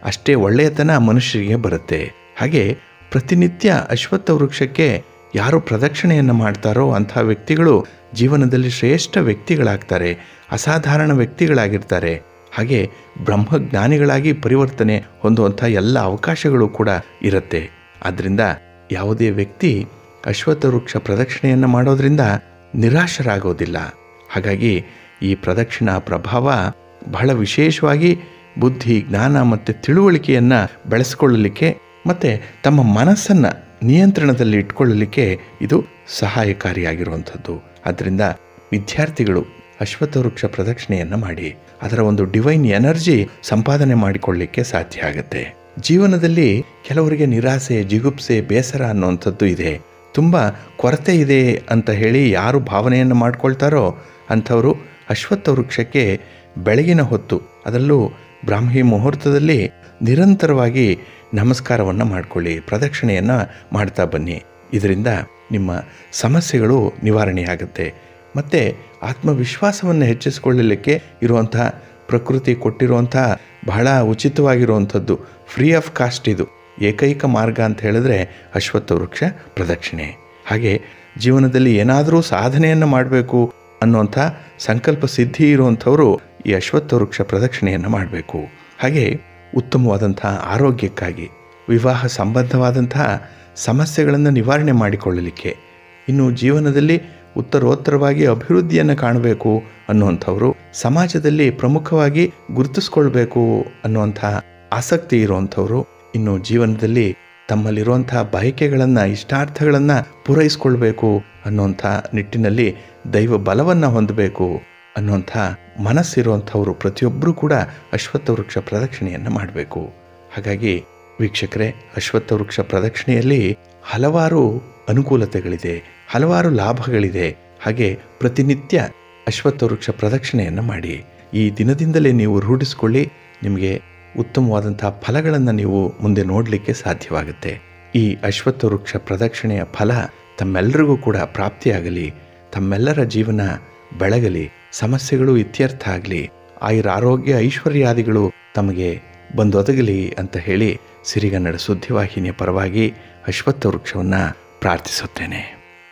[SPEAKER 1] ಅಷ್ಟೇ ಒಳ್ಳೆಯತನ ಮನುಷ್ಯರಿಗೆ ಬರುತ್ತೆ ಹಾಗೆ ಪ್ರತಿನಿತ್ಯ ಅಶ್ವತ್ಥ ವೃಕ್ಷಕ್ಕೆ ಯಾರು ಪ್ರದಕ್ಷಿಣೆಯನ್ನು ಮಾಡ್ತಾರೋ ಅಂಥ ವ್ಯಕ್ತಿಗಳು ಜೀವನದಲ್ಲಿ ಶ್ರೇಷ್ಠ ವ್ಯಕ್ತಿಗಳಾಗ್ತಾರೆ ಅಸಾಧಾರಣ ವ್ಯಕ್ತಿಗಳಾಗಿರ್ತಾರೆ ಹಾಗೆ ಬ್ರಹ್ಮಜ್ಞಾನಿಗಳಾಗಿ ಪರಿವರ್ತನೆ ಹೊಂದುವಂಥ ಎಲ್ಲ ಅವಕಾಶಗಳು ಕೂಡ ಇರುತ್ತೆ ಆದ್ದರಿಂದ ಯಾವುದೇ ವ್ಯಕ್ತಿ ಅಶ್ವತ್ಥ ವೃಕ್ಷ ಪ್ರದಕ್ಷಿಣೆಯನ್ನು ಮಾಡೋದ್ರಿಂದ ನಿರಾಶರಾಗೋದಿಲ್ಲ ಹಾಗಾಗಿ ಈ ಪ್ರದಕ್ಷಿಣಾ ಪ್ರಭಾವ ಬಹಳ ವಿಶೇಷವಾಗಿ ಬುದ್ಧಿ ಜ್ಞಾನ ಮತ್ತು ತಿಳುವಳಿಕೆಯನ್ನು ಬೆಳೆಸ್ಕೊಳ್ಳಲಿಕ್ಕೆ ಮತ್ತು ತಮ್ಮ ಮನಸ್ಸನ್ನು ನಿಯಂತ್ರಣದಲ್ಲಿ ಇಟ್ಕೊಳ್ಳಲಿಕ್ಕೆ ಇದು ಸಹಾಯಕಾರಿಯಾಗಿರುವಂಥದ್ದು ಆದ್ದರಿಂದ ವಿದ್ಯಾರ್ಥಿಗಳು ಅಶ್ವತ್ಥ ವೃಕ್ಷ ಪ್ರದಕ್ಷಿಣೆಯನ್ನು ಮಾಡಿ ಅದರ ಒಂದು ಡಿವೈನ್ ಎನರ್ಜಿ ಸಂಪಾದನೆ ಮಾಡಿಕೊಳ್ಳಿಕ್ಕೆ ಸಾಧ್ಯ ಆಗುತ್ತೆ ಜೀವನದಲ್ಲಿ ಕೆಲವರಿಗೆ ನಿರಾಸೆ ಜಿಗುಪ್ಸೆ ಬೇಸರ ಅನ್ನುವಂಥದ್ದು ಇದೆ ತುಂಬ ಕೊರತೆ ಇದೆ ಅಂತ ಹೇಳಿ ಯಾರು ಭಾವನೆಯನ್ನು ಮಾಡ್ಕೊಳ್ತಾರೋ ಅಂಥವರು ಅಶ್ವತ್ಥ ವೃಕ್ಷಕ್ಕೆ ಬೆಳಗಿನ ಹೊತ್ತು ಅದರಲ್ಲೂ ಬ್ರಾಹ್ಮಿ ಮುಹೂರ್ತದಲ್ಲಿ ನಿರಂತರವಾಗಿ ನಮಸ್ಕಾರವನ್ನು ಮಾಡಿಕೊಳ್ಳಿ ಪ್ರದಕ್ಷಿಣೆಯನ್ನು ಮಾಡ್ತಾ ಬನ್ನಿ ಇದರಿಂದ ನಿಮ್ಮ ಸಮಸ್ಯೆಗಳು ನಿವಾರಣೆಯಾಗುತ್ತೆ ಮತ್ತು ಆತ್ಮವಿಶ್ವಾಸವನ್ನು ಹೆಚ್ಚಿಸಿಕೊಳ್ಳಲಿಕ್ಕೆ ಇರುವಂತಹ ಪ್ರಕೃತಿ ಕೊಟ್ಟಿರುವಂಥ ಬಹಳ ಉಚಿತವಾಗಿರುವಂಥದ್ದು ಫ್ರೀ ಆಫ್ ಕಾಸ್ಟ್ ಇದು ಏಕೈಕ ಮಾರ್ಗ ಅಂತ ಹೇಳಿದ್ರೆ ಅಶ್ವತ್ಥ ವೃಕ್ಷ ಪ್ರದಕ್ಷಿಣೆ ಹಾಗೆ ಜೀವನದಲ್ಲಿ ಏನಾದರೂ ಸಾಧನೆಯನ್ನು ಮಾಡಬೇಕು ಅನ್ನುವಂಥ ಸಂಕಲ್ಪ ಸಿದ್ಧಿ ಇರುವಂಥವರು ಈ ಅಶ್ವತ್ಥ ವೃಕ್ಷ ಪ್ರದಕ್ಷಿಣೆಯನ್ನು ಮಾಡಬೇಕು ಹಾಗೆ ಉತ್ತಮವಾದಂಥ ಆರೋಗ್ಯಕ್ಕಾಗಿ ವಿವಾಹ ಸಂಬಂಧವಾದಂತಹ ಸಮಸ್ಯೆಗಳನ್ನು ನಿವಾರಣೆ ಮಾಡಿಕೊಳ್ಳಲಿಕ್ಕೆ ಇನ್ನು ಜೀವನದಲ್ಲಿ ಉತ್ತರೋತ್ತರವಾಗಿ ಅಭಿವೃದ್ಧಿಯನ್ನು ಕಾಣಬೇಕು ಅನ್ನುವಂಥವರು ಸಮಾಜದಲ್ಲಿ ಪ್ರಮುಖವಾಗಿ ಗುರುತಿಸ್ಕೊಳ್ಬೇಕು ಅನ್ನುವಂಥ ಆಸಕ್ತಿ ಇರುವಂಥವರು ಇನ್ನು ಜೀವನದಲ್ಲಿ ತಮ್ಮಲ್ಲಿರುವಂಥ ಬಯಕೆಗಳನ್ನು ಇಷ್ಟಾರ್ಥಗಳನ್ನು ಪೂರೈಸ್ಕೊಳ್ಬೇಕು ಅನ್ನುವಂಥ ನಿಟ್ಟಿನಲ್ಲಿ ದೈವ ಬಲವನ್ನು ಹೊಂದಬೇಕು ಅನ್ನುವಂಥ ಮನಸ್ಸಿರುವಂಥವರು ಪ್ರತಿಯೊಬ್ಬರೂ ಕೂಡ ಅಶ್ವತ್ಥ ವೃಕ್ಷ ಪ್ರದಕ್ಷಿಣೆಯನ್ನು ಮಾಡಬೇಕು ಹಾಗಾಗಿ ವೀಕ್ಷಕರೇ ಅಶ್ವತ್ಥ ವೃಕ್ಷ ಪ್ರದಕ್ಷಿಣೆಯಲ್ಲಿ ಹಲವಾರು ಅನುಕೂಲತೆಗಳಿದೆ ಹಲವಾರು ಲಾಭಗಳಿದೆ ಹಾಗೆ ಪ್ರತಿನಿತ್ಯ ಅಶ್ವತ್ಥ ವೃಕ್ಷ ಪ್ರದಕ್ಷಿಣೆಯನ್ನು ಮಾಡಿ ಈ ದಿನದಿಂದಲೇ ನೀವು ರೂಢಿಸ್ಕೊಳ್ಳಿ ನಿಮಗೆ ಉತ್ತಮವಾದಂಥ ಫಲಗಳನ್ನು ನೀವು ಮುಂದೆ ನೋಡಲಿಕ್ಕೆ ಸಾಧ್ಯವಾಗುತ್ತೆ ಈ ಅಶ್ವತ್ಥ ವೃಕ್ಷ ಪ್ರದಕ್ಷಿಣೆಯ ಫಲ ತಮ್ಮೆಲ್ಲರಿಗೂ ಕೂಡ ಪ್ರಾಪ್ತಿಯಾಗಲಿ ತಮ್ಮೆಲ್ಲರ ಜೀವನ ಬೆಳಗಲಿ ಸಮಸ್ಯೆಗಳು ಇತ್ಯರ್ಥ ಆಗಲಿ ಆಯುರ ಆರೋಗ್ಯ ಐಶ್ವರ್ಯಾದಿಗಳು ತಮಗೆ ಬಂದೊದಗಲಿ ಅಂತ ಹೇಳಿ ಸಿರಿಗನ್ನಡ ಸುದ್ದಿವಾಹಿನಿಯ ಪರವಾಗಿ ಅಶ್ವತ್ಥ ವೃಕ್ಷವನ್ನು ಪ್ರಾರ್ಥಿಸುತ್ತೇನೆ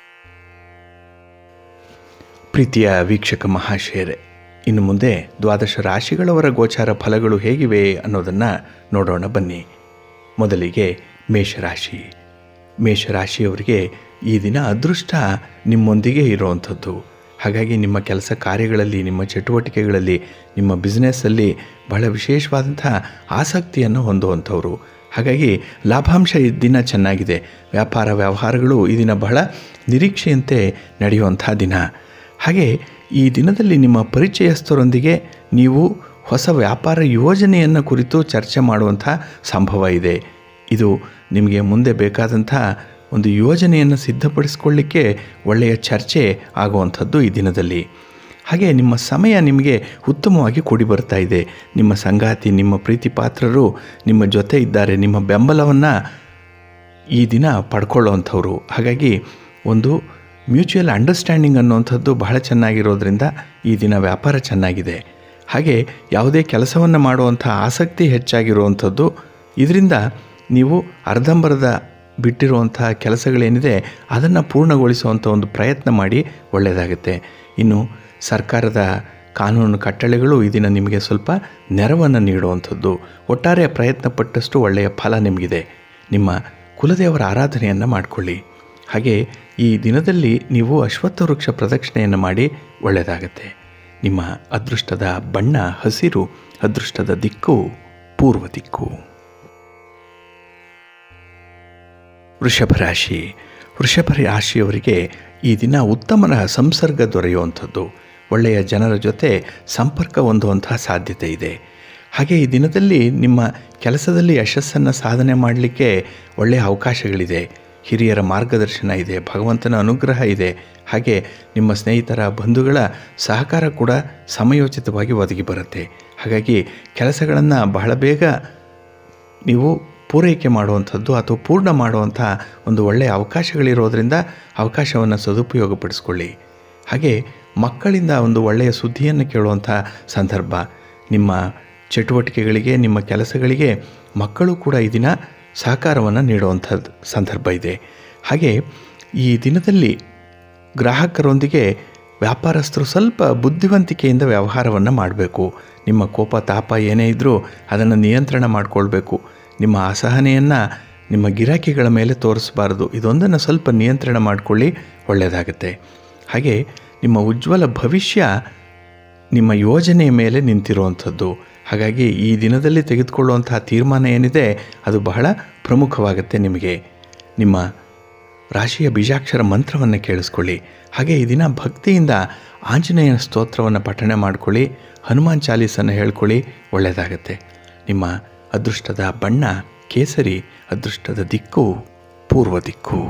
[SPEAKER 1] ಪ್ರೀತಿಯ ವೀಕ್ಷಕ ಮಹಾಶಯರೇ ಇನ್ನು ಮುಂದೆ ದ್ವಾದಶ ರಾಶಿಗಳವರ ಗೋಚಾರ ಫಲಗಳು ಹೇಗಿವೆ ಅನ್ನೋದನ್ನು ನೋಡೋಣ ಬನ್ನಿ ಮೊದಲಿಗೆ ಮೇಷರಾಶಿ ಮೇಷರಾಶಿಯವರಿಗೆ ಈ ದಿನ ಅದೃಷ್ಟ ನಿಮ್ಮೊಂದಿಗೆ ಇರುವಂಥದ್ದು ಹಾಗಾಗಿ ನಿಮ್ಮ ಕೆಲಸ ಕಾರ್ಯಗಳಲ್ಲಿ ನಿಮ್ಮ ಚಟುವಟಿಕೆಗಳಲ್ಲಿ ನಿಮ್ಮ ಬಿಸ್ನೆಸ್ಸಲ್ಲಿ ಬಹಳ ವಿಶೇಷವಾದಂಥ ಆಸಕ್ತಿಯನ್ನು ಹೊಂದುವಂಥವ್ರು ಹಾಗಾಗಿ ಲಾಭಾಂಶ ಈ ದಿನ ಚೆನ್ನಾಗಿದೆ ವ್ಯಾಪಾರ ವ್ಯವಹಾರಗಳು ಈ ದಿನ ಬಹಳ ನಿರೀಕ್ಷೆಯಂತೆ ನಡೆಯುವಂಥ ದಿನ ಹಾಗೆ ಈ ದಿನದಲ್ಲಿ ನಿಮ್ಮ ಪರಿಚಯಸ್ಥರೊಂದಿಗೆ ನೀವು ಹೊಸ ವ್ಯಾಪಾರ ಯೋಜನೆಯನ್ನು ಕುರಿತು ಚರ್ಚೆ ಮಾಡುವಂಥ ಸಂಭವ ಇದೆ ಇದು ನಿಮಗೆ ಮುಂದೆ ಬೇಕಾದಂಥ ಒಂದು ಯೋಜನೆಯನ್ನು ಸಿದ್ಧಪಡಿಸ್ಕೊಳ್ಳಿಕ್ಕೆ ಒಳ್ಳೆಯ ಚರ್ಚೆ ಆಗುವಂಥದ್ದು ಈ ದಿನದಲ್ಲಿ ಹಾಗೆ ನಿಮ್ಮ ಸಮಯ ನಿಮಗೆ ಉತ್ತಮವಾಗಿ ಕೂಡಿ ಬರ್ತಾ ಇದೆ ನಿಮ್ಮ ಸಂಗಾತಿ ನಿಮ್ಮ ಪ್ರೀತಿ ಪಾತ್ರರು ನಿಮ್ಮ ಜೊತೆ ಇದ್ದಾರೆ ನಿಮ್ಮ ಬೆಂಬಲವನ್ನು ಈ ದಿನ ಪಡ್ಕೊಳ್ಳೋವಂಥವ್ರು ಹಾಗಾಗಿ ಒಂದು ಮ್ಯೂಚುವಲ್ ಅಂಡರ್ಸ್ಟ್ಯಾಂಡಿಂಗ್ ಅನ್ನುವಂಥದ್ದು ಬಹಳ ಚೆನ್ನಾಗಿರೋದ್ರಿಂದ ಈ ದಿನ ವ್ಯಾಪಾರ ಚೆನ್ನಾಗಿದೆ ಹಾಗೆ ಯಾವುದೇ ಕೆಲಸವನ್ನು ಮಾಡುವಂಥ ಆಸಕ್ತಿ ಹೆಚ್ಚಾಗಿರುವಂಥದ್ದು ಇದರಿಂದ ನೀವು ಅರ್ಧಂಬರ್ಧ ಬಿಟ್ಟಿರುವಂಥ ಕೆಲಸಗಳೇನಿದೆ ಅದನ್ನು ಪೂರ್ಣಗೊಳಿಸುವಂಥ ಒಂದು ಪ್ರಯತ್ನ ಮಾಡಿ ಒಳ್ಳೆಯದಾಗುತ್ತೆ ಇನ್ನು ಸರ್ಕಾರದ ಕಾನೂನು ಕಟ್ಟಳೆಗಳು ಈ ದಿನ ನಿಮಗೆ ಸ್ವಲ್ಪ ನೆರವನ್ನು ನೀಡುವಂಥದ್ದು ಒಟ್ಟಾರೆ ಪ್ರಯತ್ನ ಪಟ್ಟಷ್ಟು ಒಳ್ಳೆಯ ಫಲ ನಿಮಗಿದೆ ನಿಮ್ಮ ಕುಲದೇವರ ಆರಾಧನೆಯನ್ನು ಮಾಡಿಕೊಳ್ಳಿ ಹಾಗೆ ಈ ದಿನದಲ್ಲಿ ನೀವು ಅಶ್ವತ್ಥ ವೃಕ್ಷ ಪ್ರದಕ್ಷಿಣೆಯನ್ನು ಮಾಡಿ ಒಳ್ಳೆಯದಾಗತ್ತೆ ನಿಮ್ಮ ಅದೃಷ್ಟದ ಬಣ್ಣ ಹಸಿರು ಅದೃಷ್ಟದ ದಿಕ್ಕು ಪೂರ್ವ ದಿಕ್ಕು ವೃಷಭ ರಾಶಿ ವೃಷಭ ರಾಶಿಯವರಿಗೆ ಈ ದಿನ ಉತ್ತಮನ ಸಂಸರ್ಗ ದೊರೆಯುವಂಥದ್ದು ಒಳ್ಳೆಯ ಜನರ ಜೊತೆ ಸಂಪರ್ಕ ಹೊಂದುವಂತಹ ಸಾಧ್ಯತೆ ಇದೆ ಹಾಗೆ ಈ ದಿನದಲ್ಲಿ ನಿಮ್ಮ ಕೆಲಸದಲ್ಲಿ ಯಶಸ್ಸನ್ನು ಸಾಧನೆ ಮಾಡಲಿಕ್ಕೆ ಒಳ್ಳೆಯ ಅವಕಾಶಗಳಿದೆ ಹಿರಿಯರ ಮಾರ್ಗದರ್ಶನ ಇದೆ ಭಗವಂತನ ಅನುಗ್ರಹ ಇದೆ ಹಾಗೆ ನಿಮ್ಮ ಸ್ನೇಹಿತರ ಬಂಧುಗಳ ಸಹಕಾರ ಕೂಡ ಸಮಯೋಚಿತವಾಗಿ ಒದಗಿ ಬರುತ್ತೆ ಹಾಗಾಗಿ ಕೆಲಸಗಳನ್ನು ಬಹಳ ಬೇಗ ನೀವು ಪೂರೈಕೆ ಮಾಡುವಂಥದ್ದು ಅಥವಾ ಪೂರ್ಣ ಮಾಡುವಂಥ ಒಂದು ಒಳ್ಳೆಯ ಅವಕಾಶಗಳಿರೋದರಿಂದ ಅವಕಾಶವನ್ನು ಸದುಪಯೋಗಪಡಿಸ್ಕೊಳ್ಳಿ ಹಾಗೆ ಮಕ್ಕಳಿಂದ ಒಂದು ಒಳ್ಳೆಯ ಸುದ್ದಿಯನ್ನು ಕೇಳುವಂಥ ಸಂದರ್ಭ ನಿಮ್ಮ ಚಟುವಟಿಕೆಗಳಿಗೆ ನಿಮ್ಮ ಕೆಲಸಗಳಿಗೆ ಮಕ್ಕಳು ಕೂಡ ಈ ದಿನ ಸಹಕಾರವನ್ನು ನೀಡುವಂಥದ್ದು ಸಂದರ್ಭ ಇದೆ ಹಾಗೆ ಈ ದಿನದಲ್ಲಿ ಗ್ರಾಹಕರೊಂದಿಗೆ ವ್ಯಾಪಾರಸ್ಥರು ಸ್ವಲ್ಪ ಬುದ್ಧಿವಂತಿಕೆಯಿಂದ ವ್ಯವಹಾರವನ್ನು ಮಾಡಬೇಕು ನಿಮ್ಮ ಕೋಪ ತಾಪ ಏನೇ ಇದ್ದರೂ ಅದನ್ನು ನಿಯಂತ್ರಣ ಮಾಡಿಕೊಳ್ಬೇಕು ನಿಮ್ಮ ಅಸಹನೆಯನ್ನು ನಿಮ್ಮ ಗಿರಾಕಿಗಳ ಮೇಲೆ ತೋರಿಸಬಾರ್ದು ಇದೊಂದನ್ನು ಸ್ವಲ್ಪ ನಿಯಂತ್ರಣ ಮಾಡಿಕೊಳ್ಳಿ ಒಳ್ಳೆಯದಾಗುತ್ತೆ ಹಾಗೆ ನಿಮ್ಮ ಉಜ್ವಲ ಭವಿಷ್ಯ ನಿಮ್ಮ ಯೋಜನೆಯ ಮೇಲೆ ನಿಂತಿರುವಂಥದ್ದು ಹಾಗಾಗಿ ಈ ದಿನದಲ್ಲಿ ತೆಗೆದುಕೊಳ್ಳುವಂತಹ ತೀರ್ಮಾನ ಏನಿದೆ ಅದು ಬಹಳ ಪ್ರಮುಖವಾಗುತ್ತೆ ನಿಮಗೆ ನಿಮ್ಮ ರಾಶಿಯ ಬೀಜಾಕ್ಷರ ಮಂತ್ರವನ್ನು ಕೇಳಿಸ್ಕೊಳ್ಳಿ ಹಾಗೆ ಈ ದಿನ ಭಕ್ತಿಯಿಂದ ಆಂಜನೇಯನ ಸ್ತೋತ್ರವನ್ನು ಪಠಣೆ ಮಾಡಿಕೊಳ್ಳಿ ಹನುಮಾನ್ ಚಾಲೀಸನ್ನು ಹೇಳ್ಕೊಳ್ಳಿ ಒಳ್ಳೆಯದಾಗತ್ತೆ ನಿಮ್ಮ ಅದೃಷ್ಟದ ಬಣ್ಣ ಕೇಸರಿ ಅದೃಷ್ಟದ ದಿಕ್ಕು ಪೂರ್ವ ದಿಕ್ಕು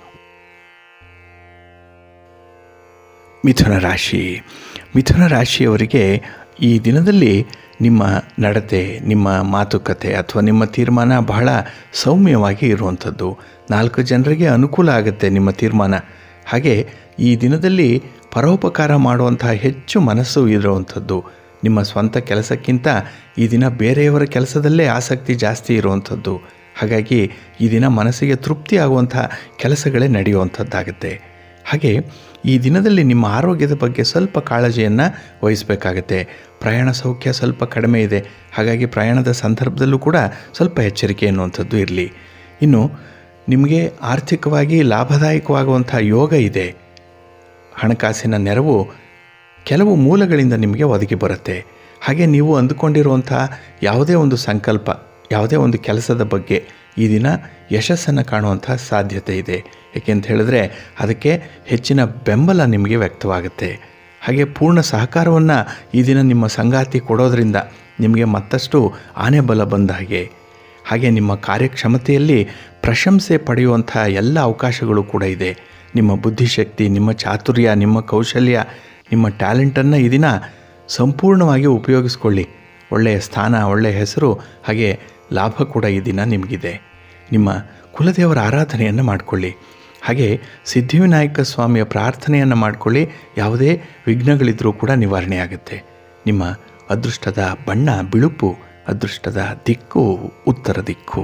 [SPEAKER 1] ಮಿಥುನ ರಾಶಿ ಮಿಥುನ ರಾಶಿಯವರಿಗೆ ಈ ದಿನದಲ್ಲಿ ನಿಮ್ಮ ನಡತೆ ನಿಮ್ಮ ಮಾತುಕತೆ ಅಥವಾ ನಿಮ್ಮ ತೀರ್ಮಾನ ಬಹಳ ಸೌಮ್ಯವಾಗಿ ಇರುವಂಥದ್ದು ನಾಲ್ಕು ಜನರಿಗೆ ಅನುಕೂಲ ಆಗುತ್ತೆ ನಿಮ್ಮ ತೀರ್ಮಾನ ಹಾಗೆ ಈ ದಿನದಲ್ಲಿ ಪರೋಪಕಾರ ಮಾಡುವಂತಹ ಹೆಚ್ಚು ಮನಸ್ಸು ಇರುವಂಥದ್ದು ನಿಮ್ಮ ಸ್ವಂತ ಕೆಲಸಕ್ಕಿಂತ ಈ ದಿನ ಬೇರೆಯವರ ಕೆಲಸದಲ್ಲೇ ಆಸಕ್ತಿ ಜಾಸ್ತಿ ಇರುವಂಥದ್ದು ಹಾಗಾಗಿ ಈ ದಿನ ಮನಸ್ಸಿಗೆ ತೃಪ್ತಿ ಆಗುವಂಥ ಕೆಲಸಗಳೇ ನಡೆಯುವಂಥದ್ದಾಗುತ್ತೆ ಹಾಗೆ ಈ ದಿನದಲ್ಲಿ ನಿಮ್ಮ ಆರೋಗ್ಯದ ಬಗ್ಗೆ ಸ್ವಲ್ಪ ಕಾಳಜಿಯನ್ನು ವಹಿಸಬೇಕಾಗತ್ತೆ ಪ್ರಯಾಣ ಸೌಖ್ಯ ಸ್ವಲ್ಪ ಕಡಿಮೆ ಇದೆ ಹಾಗಾಗಿ ಪ್ರಯಾಣದ ಸಂದರ್ಭದಲ್ಲೂ ಕೂಡ ಸ್ವಲ್ಪ ಎಚ್ಚರಿಕೆ ಎನ್ನುವಂಥದ್ದು ಇರಲಿ ಇನ್ನು ನಿಮಗೆ ಆರ್ಥಿಕವಾಗಿ ಲಾಭದಾಯಕವಾಗುವಂಥ ಯೋಗ ಇದೆ ಹಣಕಾಸಿನ ನೆರವು ಕೆಲವು ಮೂಲಗಳಿಂದ ನಿಮಗೆ ಒದಗಿ ಬರುತ್ತೆ ಹಾಗೆ ನೀವು ಅಂದುಕೊಂಡಿರುವಂಥ ಯಾವುದೇ ಒಂದು ಸಂಕಲ್ಪ ಯಾವುದೇ ಒಂದು ಕೆಲಸದ ಬಗ್ಗೆ ಈ ದಿನ ಯಶಸ್ಸನ್ನು ಕಾಣುವಂಥ ಸಾಧ್ಯತೆ ಇದೆ ಏಕೆಂತ ಹೇಳಿದ್ರೆ ಅದಕ್ಕೆ ಹೆಚ್ಚಿನ ಬೆಂಬಲ ನಿಮಗೆ ವ್ಯಕ್ತವಾಗುತ್ತೆ ಹಾಗೆ ಪೂರ್ಣ ಸಹಕಾರವನ್ನು ಈ ದಿನ ನಿಮ್ಮ ಸಂಗಾತಿ ಕೊಡೋದರಿಂದ ನಿಮಗೆ ಮತ್ತಷ್ಟು ಆನೆ ಬಲ ಬಂದ ಹಾಗೆ ಹಾಗೆ ನಿಮ್ಮ ಕಾರ್ಯಕ್ಷಮತೆಯಲ್ಲಿ ಪ್ರಶಂಸೆ ಪಡೆಯುವಂಥ ಎಲ್ಲ ಅವಕಾಶಗಳು ಕೂಡ ಇದೆ ನಿಮ್ಮ ಬುದ್ಧಿಶಕ್ತಿ ನಿಮ್ಮ ಚಾತುರ್ಯ ನಿಮ್ಮ ಕೌಶಲ್ಯ ನಿಮ್ಮ ಟ್ಯಾಲೆಂಟನ್ನು ಈ ದಿನ ಸಂಪೂರ್ಣವಾಗಿ ಉಪಯೋಗಿಸ್ಕೊಳ್ಳಿ ಒಳ್ಳೆಯ ಸ್ಥಾನ ಒಳ್ಳೆಯ ಹೆಸರು ಹಾಗೆ ಲಾಭ ಕೂಡ ಈ ದಿನ ನಿಮಗಿದೆ ನಿಮ್ಮ ಕುಲದೇವರ ಆರಾಧನೆಯನ್ನು ಮಾಡಿಕೊಳ್ಳಿ ಹಾಗೆ ಸಿದ್ಧಿವಿನಾಯಕ ಸ್ವಾಮಿಯ ಪ್ರಾರ್ಥನೆಯನ್ನು ಮಾಡಿಕೊಳ್ಳಿ ಯಾವುದೇ ವಿಘ್ನಗಳಿದ್ರೂ ಕೂಡ ನಿವಾರಣೆ ಆಗುತ್ತೆ ನಿಮ್ಮ ಅದೃಷ್ಟದ ಬಣ್ಣ ಬಿಳುಪು ಅದೃಷ್ಟದ ದಿಕ್ಕು ಉತ್ತರ ದಿಕ್ಕು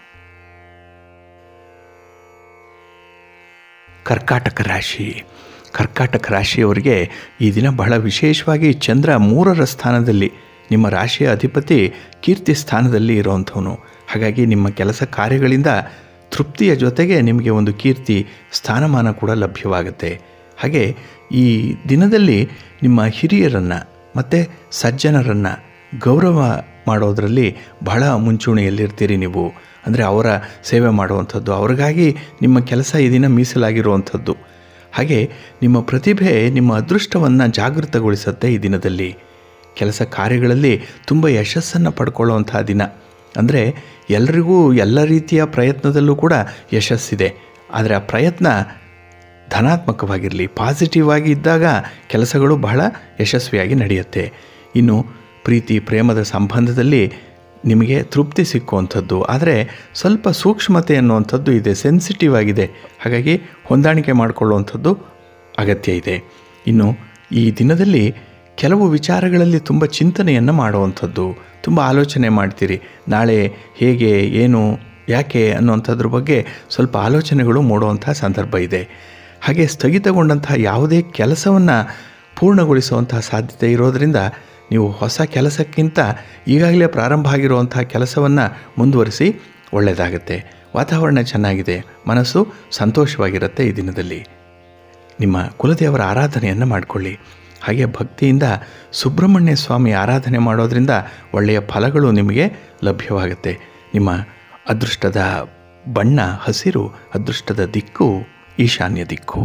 [SPEAKER 1] ಕರ್ಕಾಟಕ ರಾಶಿ ಕರ್ಕಾಟಕ ರಾಶಿಯವರಿಗೆ ಈ ದಿನ ಬಹಳ ವಿಶೇಷವಾಗಿ ಚಂದ್ರ ಮೂರರ ಸ್ಥಾನದಲ್ಲಿ ನಿಮ್ಮ ರಾಶಿಯ ಅಧಿಪತಿ ಕೀರ್ತಿ ಸ್ಥಾನದಲ್ಲಿ ಇರುವಂಥವನು ಹಾಗಾಗಿ ನಿಮ್ಮ ಕೆಲಸ ಕಾರ್ಯಗಳಿಂದ ತೃಪ್ತಿಯ ಜೊತೆಗೆ ನಿಮಗೆ ಒಂದು ಕೀರ್ತಿ ಸ್ಥಾನಮಾನ ಕೂಡ ಲಭ್ಯವಾಗುತ್ತೆ ಹಾಗೆ ಈ ದಿನದಲ್ಲಿ ನಿಮ್ಮ ಹಿರಿಯರನ್ನು ಮತ್ತು ಸಜ್ಜನರನ್ನು ಗೌರವ ಮಾಡೋದರಲ್ಲಿ ಬಹಳ ಮುಂಚೂಣಿಯಲ್ಲಿರ್ತೀರಿ ನೀವು ಅಂದರೆ ಅವರ ಸೇವೆ ಮಾಡುವಂಥದ್ದು ಅವ್ರಿಗಾಗಿ ನಿಮ್ಮ ಕೆಲಸ ಈ ದಿನ ಮೀಸಲಾಗಿರುವಂಥದ್ದು ಹಾಗೆ ನಿಮ್ಮ ಪ್ರತಿಭೆ ನಿಮ್ಮ ಅದೃಷ್ಟವನ್ನು ಜಾಗೃತಗೊಳಿಸುತ್ತೆ ಈ ದಿನದಲ್ಲಿ ಕೆಲಸ ಕಾರ್ಯಗಳಲ್ಲಿ ತುಂಬ ಯಶಸ್ಸನ್ನು ಪಡ್ಕೊಳ್ಳುವಂಥ ದಿನ ಅಂದರೆ ಎಲ್ರಿಗೂ ಎಲ್ಲ ರೀತಿಯ ಪ್ರಯತ್ನದಲ್ಲೂ ಕೂಡ ಯಶಸ್ಸಿದೆ ಆದರೆ ಆ ಪ್ರಯತ್ನ ಧನಾತ್ಮಕವಾಗಿರಲಿ ಪಾಸಿಟಿವ್ ಆಗಿ ಇದ್ದಾಗ ಕೆಲಸಗಳು ಬಹಳ ಯಶಸ್ವಿಯಾಗಿ ನಡೆಯುತ್ತೆ ಇನ್ನು ಪ್ರೀತಿ ಪ್ರೇಮದ ಸಂಬಂಧದಲ್ಲಿ ನಿಮಗೆ ತೃಪ್ತಿ ಸಿಕ್ಕುವಂಥದ್ದು ಆದರೆ ಸ್ವಲ್ಪ ಸೂಕ್ಷ್ಮತೆ ಅನ್ನುವಂಥದ್ದು ಇದೆ ಸೆನ್ಸಿಟಿವ್ ಆಗಿದೆ ಹಾಗಾಗಿ ಹೊಂದಾಣಿಕೆ ಮಾಡಿಕೊಳ್ಳುವಂಥದ್ದು ಅಗತ್ಯ ಇದೆ ಇನ್ನು ಈ ದಿನದಲ್ಲಿ ಕೆಲವು ವಿಚಾರಗಳಲ್ಲಿ ತುಂಬ ಚಿಂತನೆಯನ್ನು ಮಾಡುವಂಥದ್ದು ತುಂಬ ಆಲೋಚನೆ ಮಾಡ್ತೀರಿ ನಾಳೆ ಹೇಗೆ ಏನು ಯಾಕೆ ಅನ್ನುವಂಥದ್ರ ಬಗ್ಗೆ ಸ್ವಲ್ಪ ಆಲೋಚನೆಗಳು ಮೂಡುವಂಥ ಸಂದರ್ಭ ಇದೆ ಹಾಗೆ ಸ್ಥಗಿತಗೊಂಡಂತಹ ಯಾವುದೇ ಕೆಲಸವನ್ನು ಪೂರ್ಣಗೊಳಿಸುವಂತಹ ಸಾಧ್ಯತೆ ಇರೋದರಿಂದ ನೀವು ಹೊಸ ಕೆಲಸಕ್ಕಿಂತ ಈಗಾಗಲೇ ಪ್ರಾರಂಭ ಆಗಿರುವಂತಹ ಕೆಲಸವನ್ನು ಮುಂದುವರಿಸಿ ಒಳ್ಳೆಯದಾಗುತ್ತೆ ವಾತಾವರಣ ಚೆನ್ನಾಗಿದೆ ಮನಸ್ಸು ಸಂತೋಷವಾಗಿರುತ್ತೆ ಈ ದಿನದಲ್ಲಿ ನಿಮ್ಮ ಕುಲದೇವರ ಆರಾಧನೆಯನ್ನು ಮಾಡಿಕೊಳ್ಳಿ ಹಾಗೆ ಭಕ್ತಿಯಿಂದ ಸುಬ್ರಹ್ಮಣ್ಯ ಸ್ವಾಮಿ ಆರಾಧನೆ ಮಾಡೋದರಿಂದ ಒಳ್ಳೆಯ ಫಲಗಳು ನಿಮಗೆ ಲಭ್ಯವಾಗುತ್ತೆ ನಿಮ್ಮ ಅದೃಷ್ಟದ ಬಣ್ಣ ಹಸಿರು ಅದೃಷ್ಟದ ದಿಕ್ಕು ಈಶಾನ್ಯ ದಿಕ್ಕು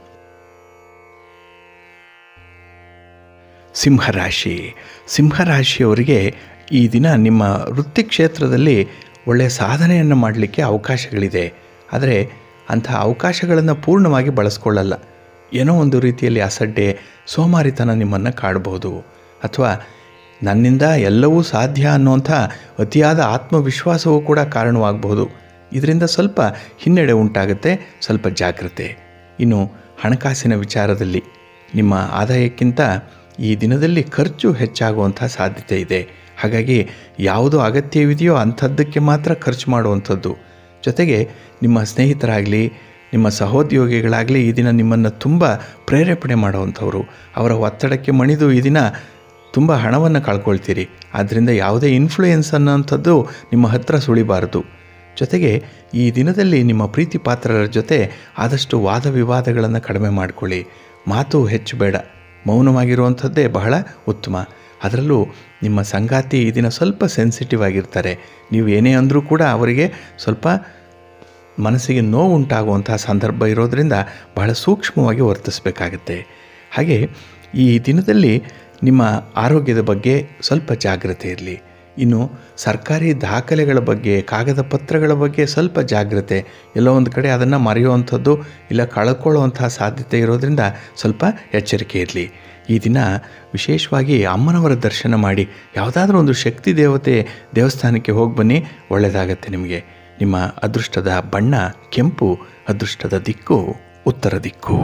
[SPEAKER 1] ಸಿಂಹರಾಶಿ ಸಿಂಹರಾಶಿಯವರಿಗೆ ಈ ದಿನ ನಿಮ್ಮ ವೃತ್ತಿ ಕ್ಷೇತ್ರದಲ್ಲಿ ಒಳ್ಳೆಯ ಸಾಧನೆಯನ್ನು ಮಾಡಲಿಕ್ಕೆ ಅವಕಾಶಗಳಿದೆ ಆದರೆ ಅಂಥ ಅವಕಾಶಗಳನ್ನು ಪೂರ್ಣವಾಗಿ ಬಳಸ್ಕೊಳ್ಳಲ್ಲ ಏನೋ ಒಂದು ರೀತಿಯಲ್ಲಿ ಅಸಡ್ಡೆ ಸೋಮಾರಿತನ ನಿಮ್ಮನ್ನು ಕಾಡಬಹುದು ಅಥವಾ ನನ್ನಿಂದ ಎಲ್ಲವೂ ಸಾಧ್ಯ ಅನ್ನುವಂಥ ಅತಿಯಾದ ಆತ್ಮವಿಶ್ವಾಸವೂ ಕೂಡ ಕಾರಣವಾಗಬಹುದು ಇದರಿಂದ ಸ್ವಲ್ಪ ಹಿನ್ನಡೆ ಉಂಟಾಗುತ್ತೆ ಸ್ವಲ್ಪ ಜಾಗ್ರತೆ ಇನ್ನು ಹಣಕಾಸಿನ ವಿಚಾರದಲ್ಲಿ ನಿಮ್ಮ ಆದಾಯಕ್ಕಿಂತ ಈ ದಿನದಲ್ಲಿ ಖರ್ಚು ಹೆಚ್ಚಾಗುವಂಥ ಸಾಧ್ಯತೆ ಇದೆ ಹಾಗಾಗಿ ಯಾವುದು ಅಗತ್ಯವಿದೆಯೋ ಅಂಥದ್ದಕ್ಕೆ ಮಾತ್ರ ಖರ್ಚು ಮಾಡುವಂಥದ್ದು ಜೊತೆಗೆ ನಿಮ್ಮ ಸ್ನೇಹಿತರಾಗಲಿ ನಿಮ್ಮ ಸಹೋದ್ಯೋಗಿಗಳಾಗಲಿ ಈ ದಿನ ನಿಮ್ಮನ್ನು ತುಂಬ ಪ್ರೇರೇಪಣೆ ಮಾಡುವಂಥವ್ರು ಅವರ ಒತ್ತಡಕ್ಕೆ ಮಣಿದು ಈ ದಿನ ತುಂಬ ಹಣವನ್ನು ಕಳ್ಕೊಳ್ತೀರಿ ಆದ್ದರಿಂದ ಯಾವುದೇ ಇನ್ಫ್ಲೂಯೆನ್ಸ್ ಅನ್ನೋಂಥದ್ದು ನಿಮ್ಮ ಹತ್ರ ಸುಳಿಬಾರದು ಜೊತೆಗೆ ಈ ದಿನದಲ್ಲಿ ನಿಮ್ಮ ಪ್ರೀತಿ ಪಾತ್ರರ ಜೊತೆ ಆದಷ್ಟು ವಾದ ವಿವಾದಗಳನ್ನು ಕಡಿಮೆ ಮಾಡಿಕೊಳ್ಳಿ ಮಾತು ಹೆಚ್ಚು ಬೇಡ ಮೌನವಾಗಿರುವಂಥದ್ದೇ ಬಹಳ ಉತ್ತಮ ಅದರಲ್ಲೂ ನಿಮ್ಮ ಸಂಗಾತಿ ಈ ದಿನ ಸ್ವಲ್ಪ ಸೆನ್ಸಿಟಿವ್ ಆಗಿರ್ತಾರೆ ನೀವು ಏನೇ ಅಂದರೂ ಕೂಡ ಅವರಿಗೆ ಸ್ವಲ್ಪ ಮನಸ್ಸಿಗೆ ನೋವು ಉಂಟಾಗುವಂಥ ಸಂದರ್ಭ ಇರೋದರಿಂದ ಬಹಳ ಸೂಕ್ಷ್ಮವಾಗಿ ವರ್ತಿಸಬೇಕಾಗತ್ತೆ ಹಾಗೆ ಈ ದಿನದಲ್ಲಿ ನಿಮ್ಮ ಆರೋಗ್ಯದ ಬಗ್ಗೆ ಸ್ವಲ್ಪ ಜಾಗ್ರತೆ ಇರಲಿ ಇನ್ನು ಸರ್ಕಾರಿ ದಾಖಲೆಗಳ ಬಗ್ಗೆ ಕಾಗದ ಪತ್ರಗಳ ಬಗ್ಗೆ ಸ್ವಲ್ಪ ಜಾಗ್ರತೆ ಎಲ್ಲೋ ಒಂದು ಕಡೆ ಅದನ್ನು ಮರೆಯುವಂಥದ್ದು ಇಲ್ಲ ಕಳ್ಕೊಳ್ಳುವಂಥ ಸಾಧ್ಯತೆ ಇರೋದರಿಂದ ಸ್ವಲ್ಪ ಎಚ್ಚರಿಕೆ ಇರಲಿ ಈ ದಿನ ವಿಶೇಷವಾಗಿ ಅಮ್ಮನವರ ದರ್ಶನ ಮಾಡಿ ಯಾವುದಾದ್ರೂ ಒಂದು ಶಕ್ತಿ ದೇವತೆ ದೇವಸ್ಥಾನಕ್ಕೆ ಹೋಗಿ ಬನ್ನಿ ಒಳ್ಳೆಯದಾಗತ್ತೆ ನಿಮಗೆ ನಿಮ್ಮ ಅದೃಷ್ಟದ ಬಣ್ಣ ಕೆಂಪು ಅದೃಷ್ಟದ ದಿಕ್ಕು ಉತ್ತರ ದಿಕ್ಕು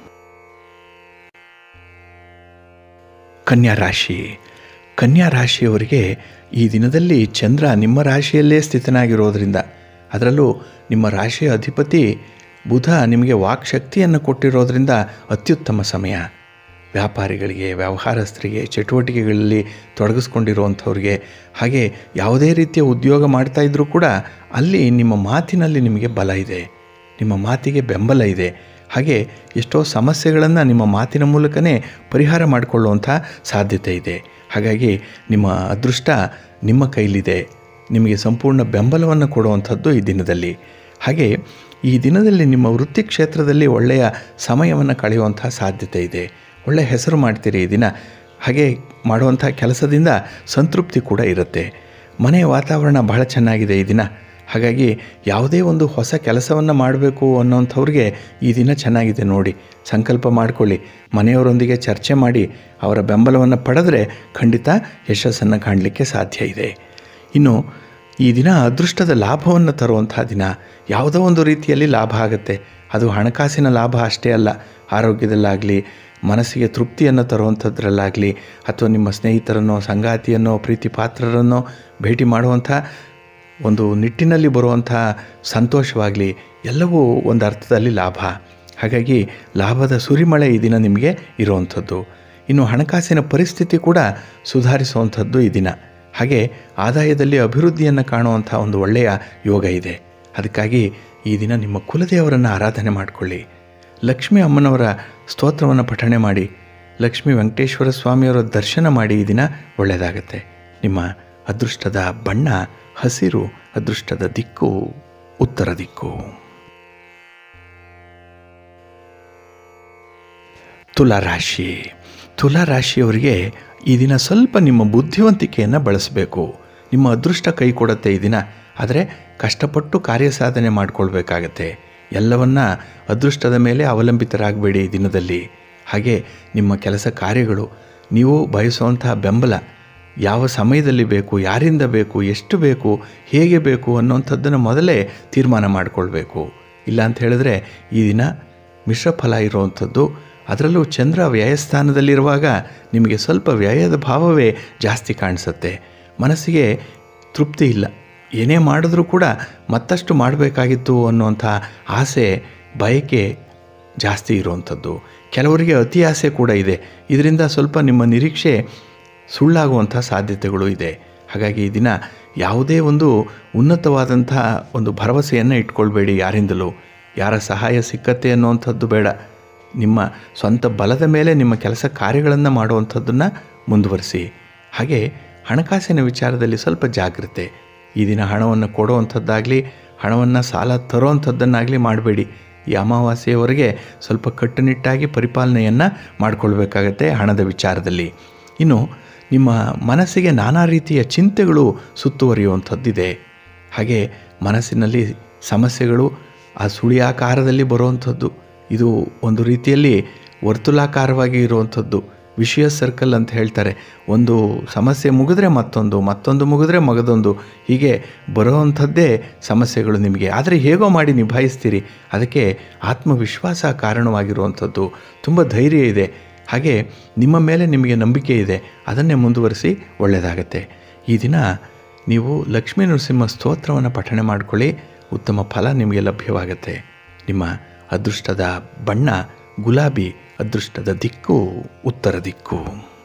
[SPEAKER 1] ಕನ್ಯಾ ರಾಶಿ ಕನ್ಯಾ ರಾಶಿಯವರಿಗೆ ಈ ದಿನದಲ್ಲಿ ಚಂದ್ರ ನಿಮ್ಮ ರಾಶಿಯಲ್ಲೇ ಸ್ಥಿತನಾಗಿರೋದ್ರಿಂದ ಅದರಲ್ಲೂ ನಿಮ್ಮ ರಾಶಿಯ ಅಧಿಪತಿ ಬುಧ ನಿಮಗೆ ವಾಕ್ಶಕ್ತಿಯನ್ನು ಕೊಟ್ಟಿರೋದ್ರಿಂದ ಅತ್ಯುತ್ತಮ ಸಮಯ ವ್ಯಾಪಾರಿಗಳಿಗೆ ವ್ಯವಹಾರಸ್ಥರಿಗೆ ಚಟುವಟಿಕೆಗಳಲ್ಲಿ ತೊಡಗಿಸ್ಕೊಂಡಿರುವಂಥವ್ರಿಗೆ ಹಾಗೆ ಯಾವುದೇ ರೀತಿಯ ಉದ್ಯೋಗ ಮಾಡ್ತಾ ಇದ್ದರೂ ಕೂಡ ಅಲ್ಲಿ ನಿಮ್ಮ ಮಾತಿನಲ್ಲಿ ನಿಮಗೆ ಬಲ ಇದೆ ನಿಮ್ಮ ಮಾತಿಗೆ ಬೆಂಬಲ ಇದೆ ಹಾಗೆ ಎಷ್ಟೋ ಸಮಸ್ಯೆಗಳನ್ನು ನಿಮ್ಮ ಮಾತಿನ ಮೂಲಕನೇ ಪರಿಹಾರ ಮಾಡಿಕೊಳ್ಳುವಂಥ ಸಾಧ್ಯತೆ ಇದೆ ಹಾಗಾಗಿ ನಿಮ್ಮ ಅದೃಷ್ಟ ನಿಮ್ಮ ಕೈಲಿದೆ ನಿಮಗೆ ಸಂಪೂರ್ಣ ಬೆಂಬಲವನ್ನು ಕೊಡುವಂಥದ್ದು ಈ ದಿನದಲ್ಲಿ ಹಾಗೆ ಈ ದಿನದಲ್ಲಿ ನಿಮ್ಮ ವೃತ್ತಿ ಕ್ಷೇತ್ರದಲ್ಲಿ ಒಳ್ಳೆಯ ಸಮಯವನ್ನು ಕಳೆಯುವಂಥ ಸಾಧ್ಯತೆ ಇದೆ ಒಳ್ಳೆಯ ಹೆಸರು ಮಾಡ್ತೀರಿ ಈ ದಿನ ಹಾಗೆ ಮಾಡುವಂಥ ಕೆಲಸದಿಂದ ಸಂತೃಪ್ತಿ ಕೂಡ ಇರುತ್ತೆ ಮನೆಯ ವಾತಾವರಣ ಬಹಳ ಚೆನ್ನಾಗಿದೆ ಈ ದಿನ ಹಾಗಾಗಿ ಯಾವುದೇ ಒಂದು ಹೊಸ ಕೆಲಸವನ್ನು ಮಾಡಬೇಕು ಅನ್ನೋಂಥವ್ರಿಗೆ ಈ ದಿನ ಚೆನ್ನಾಗಿದೆ ನೋಡಿ ಸಂಕಲ್ಪ ಮಾಡಿಕೊಳ್ಳಿ ಮನೆಯವರೊಂದಿಗೆ ಚರ್ಚೆ ಮಾಡಿ ಅವರ ಬೆಂಬಲವನ್ನು ಪಡೆದರೆ ಖಂಡಿತ ಯಶಸ್ಸನ್ನು ಕಾಣಲಿಕ್ಕೆ ಸಾಧ್ಯ ಇದೆ ಇನ್ನು ಈ ದಿನ ಅದೃಷ್ಟದ ಲಾಭವನ್ನು ತರುವಂಥ ದಿನ ಯಾವುದೋ ಒಂದು ರೀತಿಯಲ್ಲಿ ಲಾಭ ಆಗುತ್ತೆ ಅದು ಹಣಕಾಸಿನ ಲಾಭ ಅಷ್ಟೇ ಅಲ್ಲ ಆರೋಗ್ಯದಲ್ಲಾಗಲಿ ಮನಸ್ಸಿಗೆ ತೃಪ್ತಿಯನ್ನು ತರುವಂಥದ್ರಲ್ಲಾಗಲಿ ಅಥವಾ ನಿಮ್ಮ ಸ್ನೇಹಿತರನ್ನೋ ಸಂಗಾತಿಯನ್ನೋ ಪ್ರೀತಿ ಪಾತ್ರರನ್ನೋ ಭೇಟಿ ಮಾಡುವಂಥ ಒಂದು ನಿಟ್ಟಿನಲ್ಲಿ ಬರುವಂಥ ಸಂತೋಷವಾಗಲಿ ಎಲ್ಲವೂ ಒಂದು ಅರ್ಥದಲ್ಲಿ ಲಾಭ ಹಾಗಾಗಿ ಲಾಭದ ಸುರಿಮಳೆ ಈ ದಿನ ನಿಮಗೆ ಇರುವಂಥದ್ದು ಇನ್ನು ಹಣಕಾಸಿನ ಪರಿಸ್ಥಿತಿ ಕೂಡ ಸುಧಾರಿಸುವಂಥದ್ದು ಈ ದಿನ ಹಾಗೆ ಆದಾಯದಲ್ಲಿ ಅಭಿವೃದ್ಧಿಯನ್ನು ಕಾಣುವಂಥ ಒಂದು ಒಳ್ಳೆಯ ಯೋಗ ಇದೆ ಅದಕ್ಕಾಗಿ ಈ ದಿನ ನಿಮ್ಮ ಕುಲದೇವರನ್ನು ಆರಾಧನೆ ಮಾಡಿಕೊಳ್ಳಿ ಲಕ್ಷ್ಮೀ ಅಮ್ಮನವರ ಸ್ತೋತ್ರವನ್ನು ಪಠಣೆ ಮಾಡಿ ಲಕ್ಷ್ಮೀ ವೆಂಕಟೇಶ್ವರ ಸ್ವಾಮಿಯವರ ದರ್ಶನ ಮಾಡಿ ಈ ದಿನ ಒಳ್ಳೆಯದಾಗತ್ತೆ ನಿಮ್ಮ ಅದೃಷ್ಟದ ಬಣ್ಣ ಹಸಿರು ಅದೃಷ್ಟದ ದಿಕ್ಕು ಉತ್ತರ ದಿಕ್ಕು ತುಲಾರಾಶಿ ತುಲಾರಾಶಿಯವರಿಗೆ ಈ ದಿನ ಸ್ವಲ್ಪ ನಿಮ್ಮ ಬುದ್ಧಿವಂತಿಕೆಯನ್ನು ಬಳಸಬೇಕು ನಿಮ್ಮ ಅದೃಷ್ಟ ಕೈ ಕೊಡುತ್ತೆ ಈ ದಿನ ಆದರೆ ಕಷ್ಟಪಟ್ಟು ಕಾರ್ಯ ಸಾಧನೆ ಮಾಡಿಕೊಳ್ಬೇಕಾಗತ್ತೆ ಎಲ್ಲವನ್ನ ಅದೃಷ್ಟದ ಮೇಲೆ ಅವಲಂಬಿತರಾಗಬೇಡಿ ಈ ದಿನದಲ್ಲಿ ಹಾಗೆ ನಿಮ್ಮ ಕೆಲಸ ಕಾರ್ಯಗಳು ನೀವು ಬಯಸುವಂತಹ ಬೆಂಬಲ ಯಾವ ಸಮಯದಲ್ಲಿ ಬೇಕು ಯಾರಿಂದ ಬೇಕು ಎಷ್ಟು ಬೇಕು ಹೇಗೆ ಬೇಕು ಅನ್ನೋಂಥದ್ದನ್ನು ಮೊದಲೇ ತೀರ್ಮಾನ ಮಾಡಿಕೊಳ್ಬೇಕು ಇಲ್ಲ ಅಂತ ಹೇಳಿದ್ರೆ ಈ ದಿನ ಮಿಶ್ರ ಫಲ ಇರುವಂಥದ್ದು ಅದರಲ್ಲೂ ಚಂದ್ರ ವ್ಯಯಸ್ಥಾನದಲ್ಲಿರುವಾಗ ನಿಮಗೆ ಸ್ವಲ್ಪ ವ್ಯಯದ ಭಾವವೇ ಜಾಸ್ತಿ ಕಾಣಿಸುತ್ತೆ ಮನಸ್ಸಿಗೆ ತೃಪ್ತಿ ಇಲ್ಲ ಏನೇ ಮಾಡಿದ್ರೂ ಕೂಡ ಮತ್ತಷ್ಟು ಮಾಡಬೇಕಾಗಿತ್ತು ಅನ್ನುವಂಥ ಆಸೆ ಬಯಕೆ ಜಾಸ್ತಿ ಇರುವಂಥದ್ದು ಕೆಲವರಿಗೆ ಅತಿ ಆಸೆ ಕೂಡ ಇದೆ ಇದರಿಂದ ಸ್ವಲ್ಪ ನಿಮ್ಮ ನಿರೀಕ್ಷೆ ಸುಳ್ಳಾಗುವಂಥ ಸಾಧ್ಯತೆಗಳು ಇದೆ ಹಾಗಾಗಿ ಈ ದಿನ ಯಾವುದೇ ಒಂದು ಉನ್ನತವಾದಂಥ ಒಂದು ಭರವಸೆಯನ್ನು ಇಟ್ಕೊಳ್ಬೇಡಿ ಯಾರಿಂದಲೂ ಯಾರ ಸಹಾಯ ಸಿಕ್ಕತ್ತೆ ಅನ್ನುವಂಥದ್ದು ಬೇಡ ನಿಮ್ಮ ಸ್ವಂತ ಬಲದ ಮೇಲೆ ನಿಮ್ಮ ಕೆಲಸ ಕಾರ್ಯಗಳನ್ನು ಮಾಡುವಂಥದ್ದನ್ನು ಮುಂದುವರಿಸಿ ಹಾಗೆ ಹಣಕಾಸಿನ ವಿಚಾರದಲ್ಲಿ ಸ್ವಲ್ಪ ಜಾಗ್ರತೆ ಈ ದಿನ ಹಣವನ್ನು ಕೊಡುವಂಥದ್ದಾಗಲಿ ಹಣವನ್ನು ಸಾಲ ತರುವಂಥದ್ದನ್ನಾಗಲಿ ಮಾಡಬೇಡಿ ಈ ಅಮಾವಾಸ್ಯೆಯವರೆಗೆ ಸ್ವಲ್ಪ ಕಟ್ಟುನಿಟ್ಟಾಗಿ ಪರಿಪಾಲನೆಯನ್ನು ಮಾಡಿಕೊಳ್ಬೇಕಾಗತ್ತೆ ಹಣದ ವಿಚಾರದಲ್ಲಿ ಇನ್ನು ನಿಮ್ಮ ಮನಸ್ಸಿಗೆ ನಾನಾ ರೀತಿಯ ಚಿಂತೆಗಳು ಸುತ್ತುವರಿಯುವಂಥದ್ದಿದೆ ಹಾಗೆ ಮನಸ್ಸಿನಲ್ಲಿ ಸಮಸ್ಯೆಗಳು ಆ ಸುಳಿಯಾಕಾರದಲ್ಲಿ ಬರುವಂಥದ್ದು ಇದು ಒಂದು ರೀತಿಯಲ್ಲಿ ವರ್ತುಲಾಕಾರವಾಗಿ ಇರುವಂಥದ್ದು ವಿಷಯ ಸರ್ಕಲ್ ಅಂತ ಹೇಳ್ತಾರೆ ಒಂದು ಸಮಸ್ಯೆ ಮುಗಿದ್ರೆ ಮತ್ತೊಂದು ಮತ್ತೊಂದು ಮುಗಿದ್ರೆ ಮಗದೊಂದು ಹೀಗೆ ಬರುವಂಥದ್ದೇ ಸಮಸ್ಯೆಗಳು ನಿಮಗೆ ಆದರೆ ಹೇಗೋ ಮಾಡಿ ನಿಭಾಯಿಸ್ತೀರಿ ಅದಕ್ಕೆ ಆತ್ಮವಿಶ್ವಾಸ ಕಾರಣವಾಗಿರುವಂಥದ್ದು ತುಂಬ ಧೈರ್ಯ ಇದೆ ಹಾಗೆ ನಿಮ್ಮ ಮೇಲೆ ನಿಮಗೆ ನಂಬಿಕೆ ಇದೆ ಅದನ್ನೇ ಮುಂದುವರಿಸಿ ಒಳ್ಳೆಯದಾಗತ್ತೆ ಈ ದಿನ ನೀವು ಲಕ್ಷ್ಮೀ ನರಸಿಂಹ ಸ್ತೋತ್ರವನ್ನು ಪಠಣೆ ಮಾಡಿಕೊಳ್ಳಿ ಉತ್ತಮ ಫಲ ನಿಮಗೆ ಲಭ್ಯವಾಗುತ್ತೆ ನಿಮ್ಮ ಅದೃಷ್ಟದ ಬಣ್ಣ ಗುಲಾಬಿ ಅದೃಷ್ಟದ ದಿಕ್ಕು ಉತ್ತರ ದಿಕ್ಕು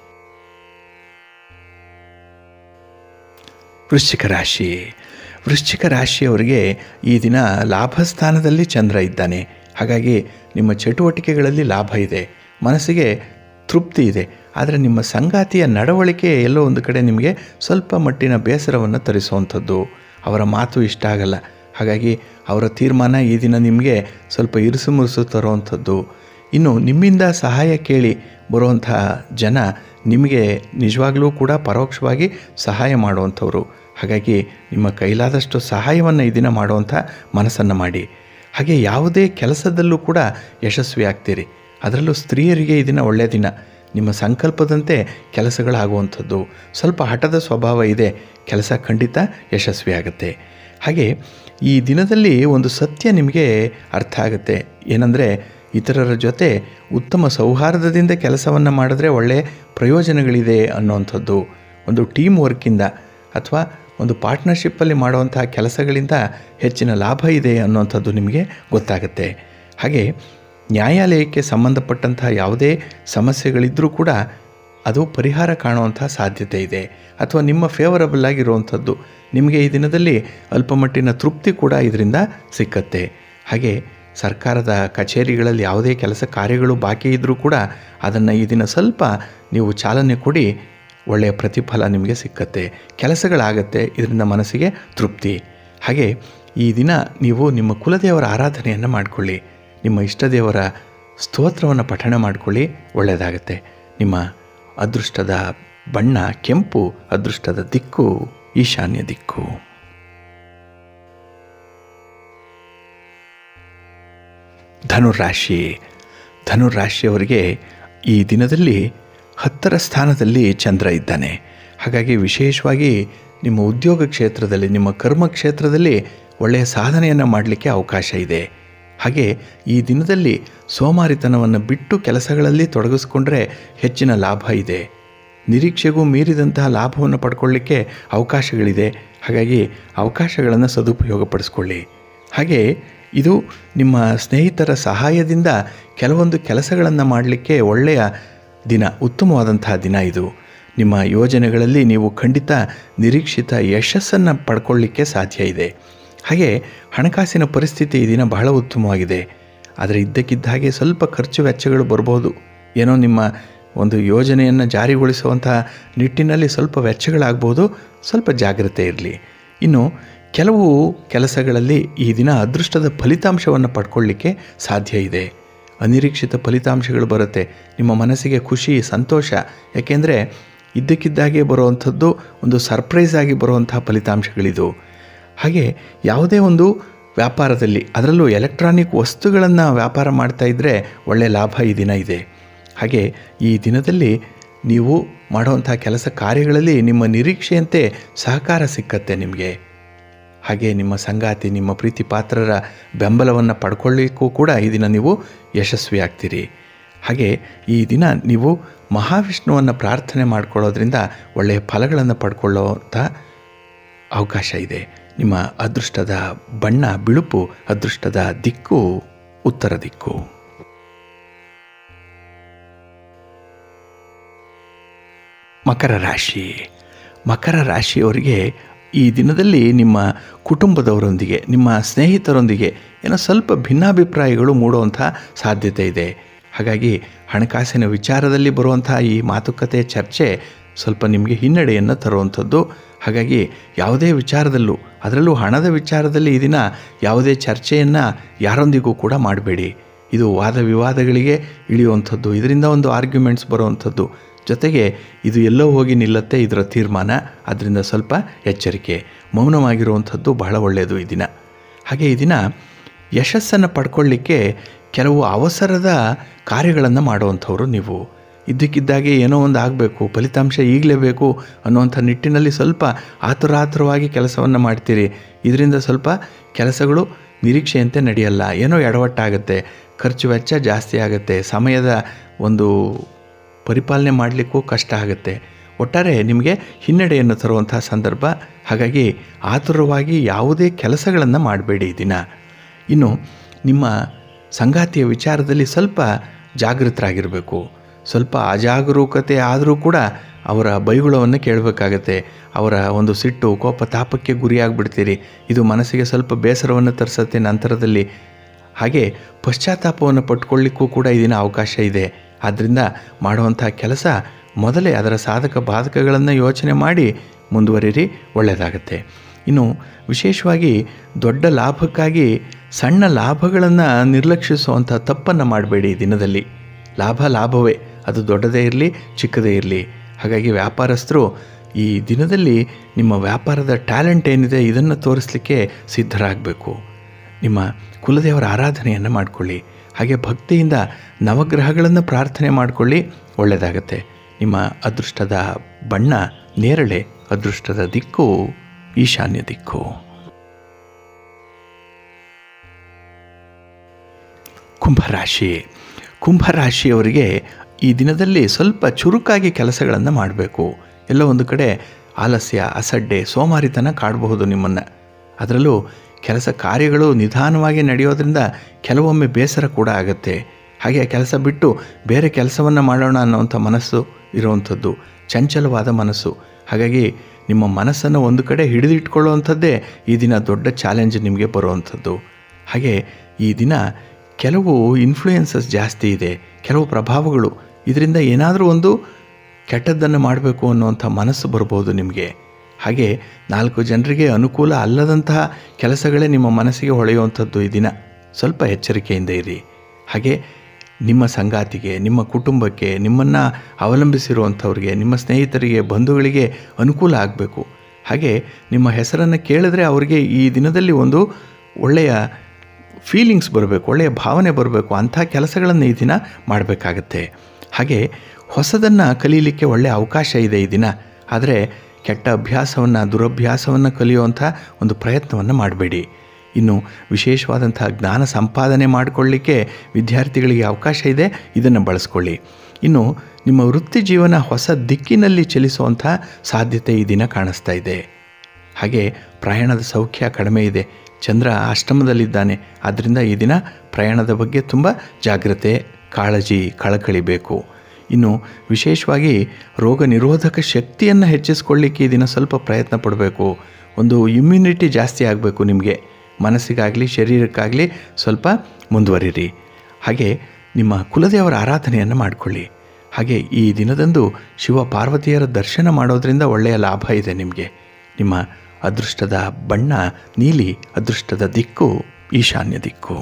[SPEAKER 1] ವೃಶ್ಚಿಕ ರಾಶಿ ವೃಶ್ಚಿಕ ರಾಶಿಯವರಿಗೆ ಈ ದಿನ ಲಾಭಸ್ಥಾನದಲ್ಲಿ ಚಂದ್ರ ಇದ್ದಾನೆ ಹಾಗಾಗಿ ನಿಮ್ಮ ಚಟುವಟಿಕೆಗಳಲ್ಲಿ ಲಾಭ ಇದೆ ಮನಸ್ಸಿಗೆ ತೃಪ್ತಿ ಇದೆ ಆದರೆ ನಿಮ್ಮ ಸಂಗಾತಿಯ ನಡವಳಿಕೆ ಎಲ್ಲೋ ಒಂದು ಕಡೆ ನಿಮಗೆ ಸ್ವಲ್ಪ ಮಟ್ಟಿನ ಬೇಸರವನ್ನು ತರಿಸುವಂಥದ್ದು ಅವರ ಮಾತು ಇಷ್ಟ ಆಗಲ್ಲ ಹಾಗಾಗಿ ಅವರ ತೀರ್ಮಾನ ಈ ದಿನ ನಿಮಗೆ ಸ್ವಲ್ಪ ಇರುಸು ಮುರುಸು ತರುವಂಥದ್ದು ಇನ್ನು ನಿಮ್ಮಿಂದ ಸಹಾಯ ಕೇಳಿ ಬರುವಂಥ ಜನ ನಿಮಗೆ ನಿಜವಾಗ್ಲೂ ಕೂಡ ಪರೋಕ್ಷವಾಗಿ ಸಹಾಯ ಮಾಡುವಂಥವ್ರು ಹಾಗಾಗಿ ನಿಮ್ಮ ಕೈಲಾದಷ್ಟು ಸಹಾಯವನ್ನು ಈ ದಿನ ಮಾಡುವಂಥ ಮನಸ್ಸನ್ನು ಮಾಡಿ ಹಾಗೆ ಯಾವುದೇ ಕೆಲಸದಲ್ಲೂ ಕೂಡ ಯಶಸ್ವಿ ಆಗ್ತೀರಿ ಅದರಲ್ಲೂ ಸ್ತ್ರೀಯರಿಗೆ ಈ ದಿನ ಒಳ್ಳೆಯ ದಿನ ನಿಮ್ಮ ಸಂಕಲ್ಪದಂತೆ ಕೆಲಸಗಳಾಗುವಂಥದ್ದು ಸ್ವಲ್ಪ ಹಠದ ಸ್ವಭಾವ ಇದೆ ಕೆಲಸ ಖಂಡಿತ ಯಶಸ್ವಿ ಆಗುತ್ತೆ ಹಾಗೆ ಈ ದಿನದಲ್ಲಿ ಒಂದು ಸತ್ಯ ನಿಮಗೆ ಅರ್ಥ ಆಗುತ್ತೆ ಏನಂದರೆ ಇತರರ ಜೊತೆ ಉತ್ತಮ ಸೌಹಾರ್ದದಿಂದ ಕೆಲಸವನ್ನು ಮಾಡಿದ್ರೆ ಒಳ್ಳೆಯ ಪ್ರಯೋಜನಗಳಿದೆ ಅನ್ನೋವಂಥದ್ದು ಒಂದು ಟೀಮ್ ವರ್ಕಿಂದ ಅಥವಾ ಒಂದು ಪಾರ್ಟ್ನರ್ಶಿಪ್ಪಲ್ಲಿ ಮಾಡುವಂತಹ ಕೆಲಸಗಳಿಂದ ಹೆಚ್ಚಿನ ಲಾಭ ಇದೆ ಅನ್ನೋವಂಥದ್ದು ನಿಮಗೆ ಗೊತ್ತಾಗುತ್ತೆ ಹಾಗೆ ನ್ಯಾಯಾಲಯಕ್ಕೆ ಸಂಬಂಧಪಟ್ಟಂತಹ ಯಾವುದೇ ಸಮಸ್ಯೆಗಳಿದ್ದರೂ ಕೂಡ ಅದು ಪರಿಹಾರ ಕಾಣುವಂಥ ಸಾಧ್ಯತೆ ಇದೆ ಅಥವಾ ನಿಮ್ಮ ಫೇವರಬಲ್ ಆಗಿರುವಂಥದ್ದು ನಿಮಗೆ ಈ ದಿನದಲ್ಲಿ ಅಲ್ಪಮಟ್ಟಿನ ತೃಪ್ತಿ ಕೂಡ ಇದರಿಂದ ಸಿಕ್ಕತ್ತೆ ಹಾಗೆ ಸರ್ಕಾರದ ಕಚೇರಿಗಳಲ್ಲಿ ಯಾವುದೇ ಕೆಲಸ ಕಾರ್ಯಗಳು ಬಾಕಿ ಇದ್ದರೂ ಕೂಡ ಅದನ್ನು ಈ ದಿನ ಸ್ವಲ್ಪ ನೀವು ಚಾಲನೆ ಕೊಡಿ ಒಳ್ಳೆಯ ಪ್ರತಿಫಲ ನಿಮಗೆ ಸಿಕ್ಕತ್ತೆ ಕೆಲಸಗಳಾಗತ್ತೆ ಇದರಿಂದ ಮನಸ್ಸಿಗೆ ತೃಪ್ತಿ ಹಾಗೆ ಈ ದಿನ ನೀವು ನಿಮ್ಮ ಕುಲದೇವರ ಆರಾಧನೆಯನ್ನು ಮಾಡಿಕೊಳ್ಳಿ ನಿಮ್ಮ ಇಷ್ಟದೇವರ ಸ್ತೋತ್ರವನ್ನು ಪಠಣ ಮಾಡಿಕೊಳ್ಳಿ ಒಳ್ಳೆಯದಾಗತ್ತೆ ನಿಮ್ಮ ಅದೃಷ್ಟದ ಬಣ್ಣ ಕೆಂಪು ಅದೃಷ್ಟದ ದಿಕ್ಕು ಈಶಾನ್ಯ ದಿಕ್ಕು ಧನುರಾಶಿ ಧನುರಾಶಿಯವರಿಗೆ ಈ ದಿನದಲ್ಲಿ ಹತ್ತರ ಸ್ಥಾನದಲ್ಲಿ ಚಂದ್ರ ಇದ್ದಾನೆ ಹಾಗಾಗಿ ವಿಶೇಷವಾಗಿ ನಿಮ್ಮ ಉದ್ಯೋಗ ಕ್ಷೇತ್ರದಲ್ಲಿ ನಿಮ್ಮ ಕರ್ಮ ಕ್ಷೇತ್ರದಲ್ಲಿ ಒಳ್ಳೆಯ ಸಾಧನೆಯನ್ನು ಮಾಡಲಿಕ್ಕೆ ಅವಕಾಶ ಇದೆ ಹಾಗೆ ಈ ದಿನದಲ್ಲಿ ಸೋಮಾರಿತನವನ್ನು ಬಿಟ್ಟು ಕೆಲಸಗಳಲ್ಲಿ ತೊಡಗಿಸ್ಕೊಂಡ್ರೆ ಹೆಚ್ಚಿನ ಲಾಭ ಇದೆ ನಿರೀಕ್ಷೆಗೂ ಮೀರಿದಂತಹ ಲಾಭವನ್ನು ಪಡ್ಕೊಳ್ಳಿಕ್ಕೆ ಅವಕಾಶಗಳಿದೆ ಹಾಗಾಗಿ ಅವಕಾಶಗಳನ್ನು ಸದುಪಯೋಗಪಡಿಸ್ಕೊಳ್ಳಿ ಹಾಗೆ ಇದು ನಿಮ್ಮ ಸ್ನೇಹಿತರ ಸಹಾಯದಿಂದ ಕೆಲವೊಂದು ಕೆಲಸಗಳನ್ನು ಮಾಡಲಿಕ್ಕೆ ಒಳ್ಳೆಯ ದಿನ ಉತ್ತಮವಾದಂತಹ ದಿನ ಇದು ನಿಮ್ಮ ಯೋಜನೆಗಳಲ್ಲಿ ನೀವು ಖಂಡಿತ ನಿರೀಕ್ಷಿತ ಯಶಸ್ಸನ್ನು ಪಡ್ಕೊಳ್ಳಿಕ್ಕೆ ಸಾಧ್ಯ ಇದೆ ಹಾಗೆ ಹಣಕಾಸಿನ ಪರಿಸ್ಥಿತಿ ಈ ದಿನ ಬಹಳ ಉತ್ತಮವಾಗಿದೆ ಆದರೆ ಇದ್ದಕ್ಕಿದ್ದ ಹಾಗೆ ಸ್ವಲ್ಪ ಖರ್ಚು ವೆಚ್ಚಗಳು ಬರ್ಬೋದು ಏನೋ ನಿಮ್ಮ ಒಂದು ಯೋಜನೆಯನ್ನು ಜಾರಿಗೊಳಿಸುವಂಥ ನಿಟ್ಟಿನಲ್ಲಿ ಸ್ವಲ್ಪ ವೆಚ್ಚಗಳಾಗ್ಬೋದು ಸ್ವಲ್ಪ ಜಾಗ್ರತೆ ಇರಲಿ ಇನ್ನು ಕೆಲವು ಕೆಲಸಗಳಲ್ಲಿ ಈ ದಿನ ಅದೃಷ್ಟದ ಫಲಿತಾಂಶವನ್ನು ಪಡ್ಕೊಳ್ಳಿಕ್ಕೆ ಸಾಧ್ಯ ಇದೆ ಅನಿರೀಕ್ಷಿತ ಫಲಿತಾಂಶಗಳು ಬರುತ್ತೆ ನಿಮ್ಮ ಮನಸ್ಸಿಗೆ ಖುಷಿ ಸಂತೋಷ ಯಾಕೆಂದರೆ ಇದ್ದಕ್ಕಿದ್ದಾಗೆ ಬರುವಂಥದ್ದು ಒಂದು ಸರ್ಪ್ರೈಸ್ ಆಗಿ ಬರುವಂಥ ಫಲಿತಾಂಶಗಳಿದು ಹಾಗೆ ಯಾವುದೇ ಒಂದು ವ್ಯಾಪಾರದಲ್ಲಿ ಅದರಲ್ಲೂ ಎಲೆಕ್ಟ್ರಾನಿಕ್ ವಸ್ತುಗಳನ್ನು ವ್ಯಾಪಾರ ಮಾಡ್ತಾ ಇದ್ದರೆ ಒಳ್ಳೆಯ ಲಾಭ ಈ ದಿನ ಇದೆ ಹಾಗೆ ಈ ದಿನದಲ್ಲಿ ನೀವು ಮಾಡುವಂಥ ಕೆಲಸ ಕಾರ್ಯಗಳಲ್ಲಿ ನಿಮ್ಮ ನಿರೀಕ್ಷೆಯಂತೆ ಸಹಕಾರ ಸಿಕ್ಕತ್ತೆ ನಿಮಗೆ ಹಾಗೆ ನಿಮ್ಮ ಸಂಗಾತಿ ನಿಮ್ಮ ಪ್ರೀತಿ ಪಾತ್ರರ ಬೆಂಬಲವನ್ನು ಪಡ್ಕೊಳ್ಳಿಕ್ಕೂ ಕೂಡ ಈ ದಿನ ನೀವು ಯಶಸ್ವಿ ಆಗ್ತೀರಿ ಹಾಗೆ ಈ ದಿನ ನೀವು ಮಹಾವಿಷ್ಣುವನ್ನು ಪ್ರಾರ್ಥನೆ ಮಾಡ್ಕೊಳ್ಳೋದ್ರಿಂದ ಒಳ್ಳೆಯ ಫಲಗಳನ್ನು ಪಡ್ಕೊಳ್ಳೋಂಥ ಅವಕಾಶ ಇದೆ ನಿಮ್ಮ ಅದೃಷ್ಟದ ಬಣ್ಣ ಬಿಳುಪು ಅದೃಷ್ಟದ ದಿಕ್ಕು ಉತ್ತರ ದಿಕ್ಕು ಮಕರ ರಾಶಿ ಮಕರ ರಾಶಿಯವರಿಗೆ ಈ ದಿನದಲ್ಲಿ ನಿಮ್ಮ ಕುಟುಂಬದವರೊಂದಿಗೆ ನಿಮ್ಮ ಸ್ನೇಹಿತರೊಂದಿಗೆ ಏನೋ ಸ್ವಲ್ಪ ಭಿನ್ನಾಭಿಪ್ರಾಯಗಳು ಮೂಡುವಂಥ ಸಾಧ್ಯತೆ ಇದೆ ಹಾಗಾಗಿ ಹಣಕಾಸಿನ ವಿಚಾರದಲ್ಲಿ ಬರುವಂಥ ಈ ಮಾತುಕತೆ ಚರ್ಚೆ ಸ್ವಲ್ಪ ನಿಮಗೆ ಹಿನ್ನಡೆಯನ್ನು ತರುವಂಥದ್ದು ಹಾಗಾಗಿ ಯಾವುದೇ ವಿಚಾರದಲ್ಲೂ ಅದರಲ್ಲೂ ಹಣದ ವಿಚಾರದಲ್ಲಿ ಈ ದಿನ ಯಾವುದೇ ಚರ್ಚೆಯನ್ನು ಯಾರೊಂದಿಗೂ ಕೂಡ ಮಾಡಬೇಡಿ ಇದು ವಾದ ವಿವಾದಗಳಿಗೆ ಇಳಿಯುವಂಥದ್ದು ಇದರಿಂದ ಒಂದು ಆರ್ಗ್ಯುಮೆಂಟ್ಸ್ ಬರುವಂಥದ್ದು ಜೊತೆಗೆ ಇದು ಎಲ್ಲೋ ಹೋಗಿ ನಿಲ್ಲತ್ತೆ ಇದರ ತೀರ್ಮಾನ ಅದರಿಂದ ಸ್ವಲ್ಪ ಎಚ್ಚರಿಕೆ ಮೌನವಾಗಿರುವಂಥದ್ದು ಬಹಳ ಒಳ್ಳೆಯದು ಈ ದಿನ ಹಾಗೆ ಈ ದಿನ ಯಶಸ್ಸನ್ನು ಪಡ್ಕೊಳ್ಳಿಕ್ಕೆ ಕೆಲವು ಅವಸರದ ಕಾರ್ಯಗಳನ್ನು ಮಾಡುವಂಥವ್ರು ನೀವು ಇದ್ದಕ್ಕಿದ್ದಾಗೆ ಏನೋ ಒಂದು ಆಗಬೇಕು ಫಲಿತಾಂಶ ಈಗಲೇ ಬೇಕು ಅನ್ನುವಂಥ ನಿಟ್ಟಿನಲ್ಲಿ ಸ್ವಲ್ಪ ಆತುರಾತುರವಾಗಿ ಕೆಲಸವನ್ನು ಮಾಡ್ತೀರಿ ಇದರಿಂದ ಸ್ವಲ್ಪ ಕೆಲಸಗಳು ನಿರೀಕ್ಷೆಯಂತೆ ನಡೆಯಲ್ಲ ಏನೋ ಎಡವಟ್ಟಾಗುತ್ತೆ ಖರ್ಚು ವೆಚ್ಚ ಜಾಸ್ತಿ ಆಗುತ್ತೆ ಸಮಯದ ಒಂದು ಪರಿಪಾಲನೆ ಮಾಡಲಿಕ್ಕೂ ಕಷ್ಟ ಆಗುತ್ತೆ ಒಟ್ಟಾರೆ ನಿಮಗೆ ಹಿನ್ನಡೆಯನ್ನು ತರುವಂಥ ಸಂದರ್ಭ ಹಾಗಾಗಿ ಆತುರವಾಗಿ ಯಾವುದೇ ಕೆಲಸಗಳನ್ನು ಮಾಡಬೇಡಿ ಈ ದಿನ ಇನ್ನು ನಿಮ್ಮ ಸಂಗಾತಿಯ ವಿಚಾರದಲ್ಲಿ ಸ್ವಲ್ಪ ಜಾಗೃತರಾಗಿರಬೇಕು ಸ್ವಲ್ಪ ಅಜಾಗರೂಕತೆ ಆದರೂ ಕೂಡ ಅವರ ಬೈಗುಳವನ್ನು ಕೇಳಬೇಕಾಗತ್ತೆ ಅವರ ಒಂದು ಸಿಟ್ಟು ಕೋಪ ತಾಪಕ್ಕೆ ಗುರಿಯಾಗ್ಬಿಡ್ತೀರಿ ಇದು ಮನಸ್ಸಿಗೆ ಸ್ವಲ್ಪ ಬೇಸರವನ್ನು ತರಿಸುತ್ತೆ ನಂತರದಲ್ಲಿ ಹಾಗೆ ಪಶ್ಚಾತ್ತಾಪವನ್ನು ಪಟ್ಕೊಳ್ಳಿಕ್ಕೂ ಕೂಡ ಇದನ್ನ ಅವಕಾಶ ಇದೆ ಆದ್ದರಿಂದ ಮಾಡುವಂಥ ಕೆಲಸ ಮೊದಲೇ ಅದರ ಸಾಧಕ ಬಾಧಕಗಳನ್ನು ಯೋಚನೆ ಮಾಡಿ ಮುಂದುವರಿರಿ ಒಳ್ಳೆಯದಾಗತ್ತೆ ಇನ್ನು ವಿಶೇಷವಾಗಿ ದೊಡ್ಡ ಲಾಭಕ್ಕಾಗಿ ಸಣ್ಣ ಲಾಭಗಳನ್ನು ನಿರ್ಲಕ್ಷಿಸುವಂಥ ತಪ್ಪನ್ನು ಮಾಡಬೇಡಿ ಈ ದಿನದಲ್ಲಿ ಲಾಭ ಲಾಭವೇ ಅದು ದೊಡ್ಡದೇ ಇರಲಿ ಚಿಕ್ಕದೇ ಇರಲಿ ಹಾಗಾಗಿ ವ್ಯಾಪಾರಸ್ಥರು ಈ ದಿನದಲ್ಲಿ ನಿಮ್ಮ ವ್ಯಾಪಾರದ ಟ್ಯಾಲೆಂಟ್ ಏನಿದೆ ಇದನ್ನು ತೋರಿಸಲಿಕ್ಕೆ ಸಿದ್ಧರಾಗಬೇಕು ನಿಮ್ಮ ಕುಲದೇವರ ಆರಾಧನೆಯನ್ನು ಮಾಡಿಕೊಳ್ಳಿ ಹಾಗೆ ಭಕ್ತಿಯಿಂದ ನವಗ್ರಹಗಳನ್ನು ಪ್ರಾರ್ಥನೆ ಮಾಡಿಕೊಳ್ಳಿ ಒಳ್ಳೆಯದಾಗತ್ತೆ ನಿಮ್ಮ ಅದೃಷ್ಟದ ಬಣ್ಣ ನೇರಳೆ ಅದೃಷ್ಟದ ದಿಕ್ಕು ಈಶಾನ್ಯ ದಿಕ್ಕು ಕುಂಭರಾಶಿ ಕುಂಭರಾಶಿಯವರಿಗೆ ಈ ದಿನದಲ್ಲಿ ಸ್ವಲ್ಪ ಚುರುಕಾಗಿ ಕೆಲಸಗಳನ್ನು ಮಾಡಬೇಕು ಎಲ್ಲೋ ಒಂದು ಕಡೆ ಆಲಸ್ಯ ಅಸಡ್ಡೆ ಸೋಮಾರಿತನ ಕಾಡಬಹುದು ನಿಮ್ಮನ್ನು ಅದರಲ್ಲೂ ಕೆಲಸ ಕಾರ್ಯಗಳು ನಿಧಾನವಾಗಿ ನಡೆಯೋದ್ರಿಂದ ಕೆಲವೊಮ್ಮೆ ಬೇಸರ ಕೂಡ ಆಗುತ್ತೆ ಹಾಗೆ ಆ ಕೆಲಸ ಬಿಟ್ಟು ಬೇರೆ ಕೆಲಸವನ್ನು ಮಾಡೋಣ ಅನ್ನೋವಂಥ ಮನಸ್ಸು ಇರುವಂಥದ್ದು ಚಂಚಲವಾದ ಮನಸ್ಸು ಹಾಗಾಗಿ ನಿಮ್ಮ ಮನಸ್ಸನ್ನು ಒಂದು ಕಡೆ ಹಿಡಿದಿಟ್ಕೊಳ್ಳುವಂಥದ್ದೇ ಈ ದಿನ ದೊಡ್ಡ ಚಾಲೆಂಜ್ ನಿಮಗೆ ಬರುವಂಥದ್ದು ಹಾಗೆ ಈ ದಿನ ಕೆಲವು ಇನ್ಫ್ಲೂಯೆನ್ಸಸ್ ಜಾಸ್ತಿ ಇದೆ ಕೆಲವು ಪ್ರಭಾವಗಳು ಇದರಿಂದ ಏನಾದರೂ ಒಂದು ಕೆಟ್ಟದ್ದನ್ನು ಮಾಡಬೇಕು ಅನ್ನುವಂಥ ಮನಸ್ಸು ಬರ್ಬೋದು ನಿಮಗೆ ಹಾಗೆ ನಾಲ್ಕು ಜನರಿಗೆ ಅನುಕೂಲ ಅಲ್ಲದಂತಹ ಕೆಲಸಗಳೇ ನಿಮ್ಮ ಮನಸ್ಸಿಗೆ ಹೊಳೆಯುವಂಥದ್ದು ಈ ದಿನ ಸ್ವಲ್ಪ ಎಚ್ಚರಿಕೆಯಿಂದ ಇರಿ ಹಾಗೆ ನಿಮ್ಮ ಸಂಗಾತಿಗೆ ನಿಮ್ಮ ಕುಟುಂಬಕ್ಕೆ ನಿಮ್ಮನ್ನು ಅವಲಂಬಿಸಿರುವಂಥವ್ರಿಗೆ ನಿಮ್ಮ ಸ್ನೇಹಿತರಿಗೆ ಬಂಧುಗಳಿಗೆ ಅನುಕೂಲ ಆಗಬೇಕು ಹಾಗೆ ನಿಮ್ಮ ಹೆಸರನ್ನು ಕೇಳಿದ್ರೆ ಅವರಿಗೆ ಈ ದಿನದಲ್ಲಿ ಒಂದು ಒಳ್ಳೆಯ ಫೀಲಿಂಗ್ಸ್ ಬರಬೇಕು ಒಳ್ಳೆಯ ಭಾವನೆ ಬರಬೇಕು ಅಂಥ ಕೆಲಸಗಳನ್ನು ಈ ದಿನ ಮಾಡಬೇಕಾಗತ್ತೆ ಹಾಗೆ ಹೊಸದನ್ನು ಕಲೀಲಿಕ್ಕೆ ಒಳ್ಳೆಯ ಅವಕಾಶ ಇದೆ ಈ ದಿನ ಆದರೆ ಕೆಟ್ಟ ಅಭ್ಯಾಸವನ್ನು ದುರಭ್ಯಾಸವನ್ನು ಕಲಿಯುವಂಥ ಒಂದು ಪ್ರಯತ್ನವನ್ನು ಮಾಡಬೇಡಿ ಇನ್ನು ವಿಶೇಷವಾದಂಥ ಜ್ಞಾನ ಸಂಪಾದನೆ ಮಾಡಿಕೊಳ್ಳಿಕ್ಕೆ ವಿದ್ಯಾರ್ಥಿಗಳಿಗೆ ಅವಕಾಶ ಇದೆ ಇದನ್ನು ಬಳಸ್ಕೊಳ್ಳಿ ಇನ್ನು ನಿಮ್ಮ ವೃತ್ತಿ ಜೀವನ ಹೊಸ ದಿಕ್ಕಿನಲ್ಲಿ ಚಲಿಸುವಂಥ ಸಾಧ್ಯತೆ ಈ ದಿನ ಕಾಣಿಸ್ತಾ ಇದೆ ಹಾಗೆ ಪ್ರಯಾಣದ ಸೌಖ್ಯ ಕಡಿಮೆ ಇದೆ ಚಂದ್ರ ಅಷ್ಟಮದಲ್ಲಿದ್ದಾನೆ ಆದ್ದರಿಂದ ಈ ದಿನ ಪ್ರಯಾಣದ ಬಗ್ಗೆ ತುಂಬ ಜಾಗ್ರತೆ ಕಾಳಜಿ ಕಳಕಳಿ ಬೇಕು ಇನ್ನು ವಿಶೇಷವಾಗಿ ರೋಗ ನಿರೋಧಕ ಶಕ್ತಿಯನ್ನು ಹೆಚ್ಚಿಸ್ಕೊಳ್ಳಿಕ್ಕೆ ಈ ದಿನ ಸ್ವಲ್ಪ ಪ್ರಯತ್ನ ಪಡಬೇಕು ಒಂದು ಇಮ್ಯುನಿಟಿ ಜಾಸ್ತಿ ಆಗಬೇಕು ನಿಮಗೆ ಮನಸ್ಸಿಗಾಗಲಿ ಶರೀರಕ್ಕಾಗಲಿ ಸ್ವಲ್ಪ ಮುಂದುವರಿರಿ ಹಾಗೆ ನಿಮ್ಮ ಕುಲದೇವರ ಆರಾಧನೆಯನ್ನು ಮಾಡಿಕೊಳ್ಳಿ ಹಾಗೆ ಈ ದಿನದಂದು ಶಿವ ಪಾರ್ವತಿಯರ ದರ್ಶನ ಮಾಡೋದರಿಂದ ಒಳ್ಳೆಯ ಲಾಭ ಇದೆ ನಿಮಗೆ ನಿಮ್ಮ ಅದೃಷ್ಟದ ಬಣ್ಣ ನೀಲಿ ಅದೃಷ್ಟದ ದಿಕ್ಕು ಈಶಾನ್ಯ ದಿಕ್ಕು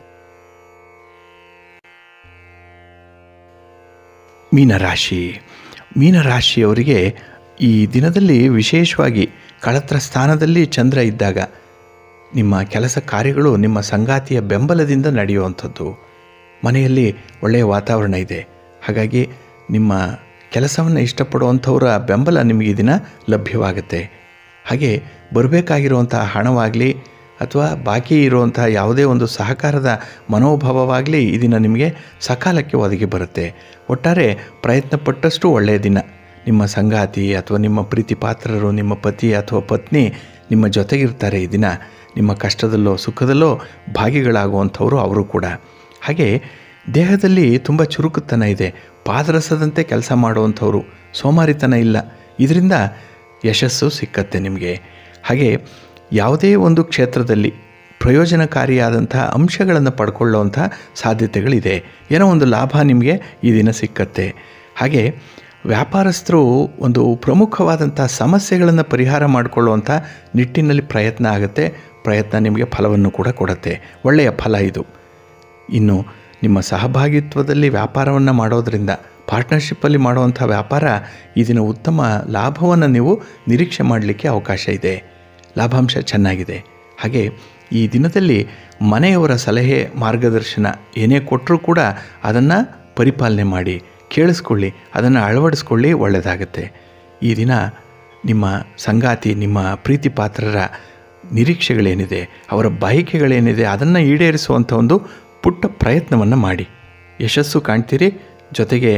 [SPEAKER 1] ಮೀನರಾಶಿ ಮೀನರಾಶಿಯವರಿಗೆ ಈ ದಿನದಲ್ಲಿ ವಿಶೇಷವಾಗಿ ಕಳತ್ರ ಸ್ಥಾನದಲ್ಲಿ ಚಂದ್ರ ಇದ್ದಾಗ ನಿಮ್ಮ ಕೆಲಸ ಕಾರ್ಯಗಳು ನಿಮ್ಮ ಸಂಗಾತಿಯ ಬೆಂಬಲದಿಂದ ನಡೆಯುವಂಥದ್ದು ಮನೆಯಲ್ಲಿ ಒಳ್ಳೆಯ ವಾತಾವರಣ ಇದೆ ಹಾಗಾಗಿ ನಿಮ್ಮ ಕೆಲಸವನ್ನು ಇಷ್ಟಪಡುವಂಥವರ ಬೆಂಬಲ ನಿಮಗೆ ಈ ದಿನ ಲಭ್ಯವಾಗುತ್ತೆ ಹಾಗೆ ಬರಬೇಕಾಗಿರುವಂಥ ಹಣವಾಗಲಿ ಅಥವಾ ಬಾಕಿ ಇರುವಂತಹ ಯಾವುದೇ ಒಂದು ಸಹಕಾರದ ಮನೋಭಾವವಾಗಲಿ ಈ ದಿನ ನಿಮಗೆ ಸಕಾಲಕ್ಕೆ ಒದಗಿ ಬರುತ್ತೆ ಒಟ್ಟಾರೆ ಪ್ರಯತ್ನ ಪಟ್ಟಷ್ಟು ಒಳ್ಳೆಯ ದಿನ ನಿಮ್ಮ ಸಂಗಾತಿ ಅಥವಾ ನಿಮ್ಮ ಪ್ರೀತಿ ಪಾತ್ರರು ನಿಮ್ಮ ಪತಿ ಅಥವಾ ಪತ್ನಿ ನಿಮ್ಮ ಜೊತೆಗಿರ್ತಾರೆ ಈ ದಿನ ನಿಮ್ಮ ಕಷ್ಟದಲ್ಲೋ ಸುಖದಲ್ಲೋ ಭಾಗಿಗಳಾಗುವಂಥವರು ಅವರು ಕೂಡ ಹಾಗೆ ದೇಹದಲ್ಲಿ ತುಂಬ ಚುರುಕುತನ ಇದೆ ಪಾದರಸದಂತೆ ಕೆಲಸ ಮಾಡುವಂಥವ್ರು ಸೋಮಾರಿತನ ಇಲ್ಲ ಇದರಿಂದ ಯಶಸ್ಸು ಸಿಕ್ಕತ್ತೆ ನಿಮಗೆ ಹಾಗೆ ಯಾವುದೇ ಒಂದು ಕ್ಷೇತ್ರದಲ್ಲಿ ಪ್ರಯೋಜನಕಾರಿಯಾದಂಥ ಅಂಶಗಳನ್ನು ಪಡ್ಕೊಳ್ಳುವಂಥ ಸಾಧ್ಯತೆಗಳಿದೆ ಏನೋ ಒಂದು ಲಾಭ ನಿಮಗೆ ಈ ದಿನ ಸಿಕ್ಕತ್ತೆ ಹಾಗೆ ವ್ಯಾಪಾರಸ್ಥರು ಒಂದು ಪ್ರಮುಖವಾದಂಥ ಸಮಸ್ಯೆಗಳನ್ನು ಪರಿಹಾರ ಮಾಡಿಕೊಳ್ಳುವಂಥ ನಿಟ್ಟಿನಲ್ಲಿ ಪ್ರಯತ್ನ ಆಗುತ್ತೆ ಪ್ರಯತ್ನ ನಿಮಗೆ ಫಲವನ್ನು ಕೂಡ ಕೊಡುತ್ತೆ ಒಳ್ಳೆಯ ಫಲ ಇದು ಇನ್ನು ನಿಮ್ಮ ಸಹಭಾಗಿತ್ವದಲ್ಲಿ ವ್ಯಾಪಾರವನ್ನು ಮಾಡೋದರಿಂದ ಪಾರ್ಟ್ನರ್ಶಿಪ್ಪಲ್ಲಿ ಮಾಡುವಂಥ ವ್ಯಾಪಾರ ಈ ದಿನ ಉತ್ತಮ ಲಾಭವನ್ನು ನೀವು ನಿರೀಕ್ಷೆ ಮಾಡಲಿಕ್ಕೆ ಅವಕಾಶ ಇದೆ ಲಾಭಾಂಶ ಚೆನ್ನಾಗಿದೆ ಹಾಗೆ ಈ ದಿನದಲ್ಲಿ ಮನೆಯವರ ಸಲಹೆ ಮಾರ್ಗದರ್ಶನ ಏನೇ ಕೊಟ್ಟರೂ ಕೂಡ ಅದನ್ನು ಪರಿಪಾಲನೆ ಮಾಡಿ ಕೇಳಿಸ್ಕೊಳ್ಳಿ ಅದನ್ನು ಅಳವಡಿಸ್ಕೊಳ್ಳಿ ಒಳ್ಳೆಯದಾಗತ್ತೆ ಈ ದಿನ ನಿಮ್ಮ ಸಂಗಾತಿ ನಿಮ್ಮ ಪ್ರೀತಿ ಪಾತ್ರರ ನಿರೀಕ್ಷೆಗಳೇನಿದೆ ಅವರ ಬಯಕೆಗಳೇನಿದೆ ಅದನ್ನು ಈಡೇರಿಸುವಂಥ ಒಂದು ಪುಟ್ಟ ಪ್ರಯತ್ನವನ್ನು ಮಾಡಿ ಯಶಸ್ಸು ಕಾಣ್ತೀರಿ ಜೊತೆಗೆ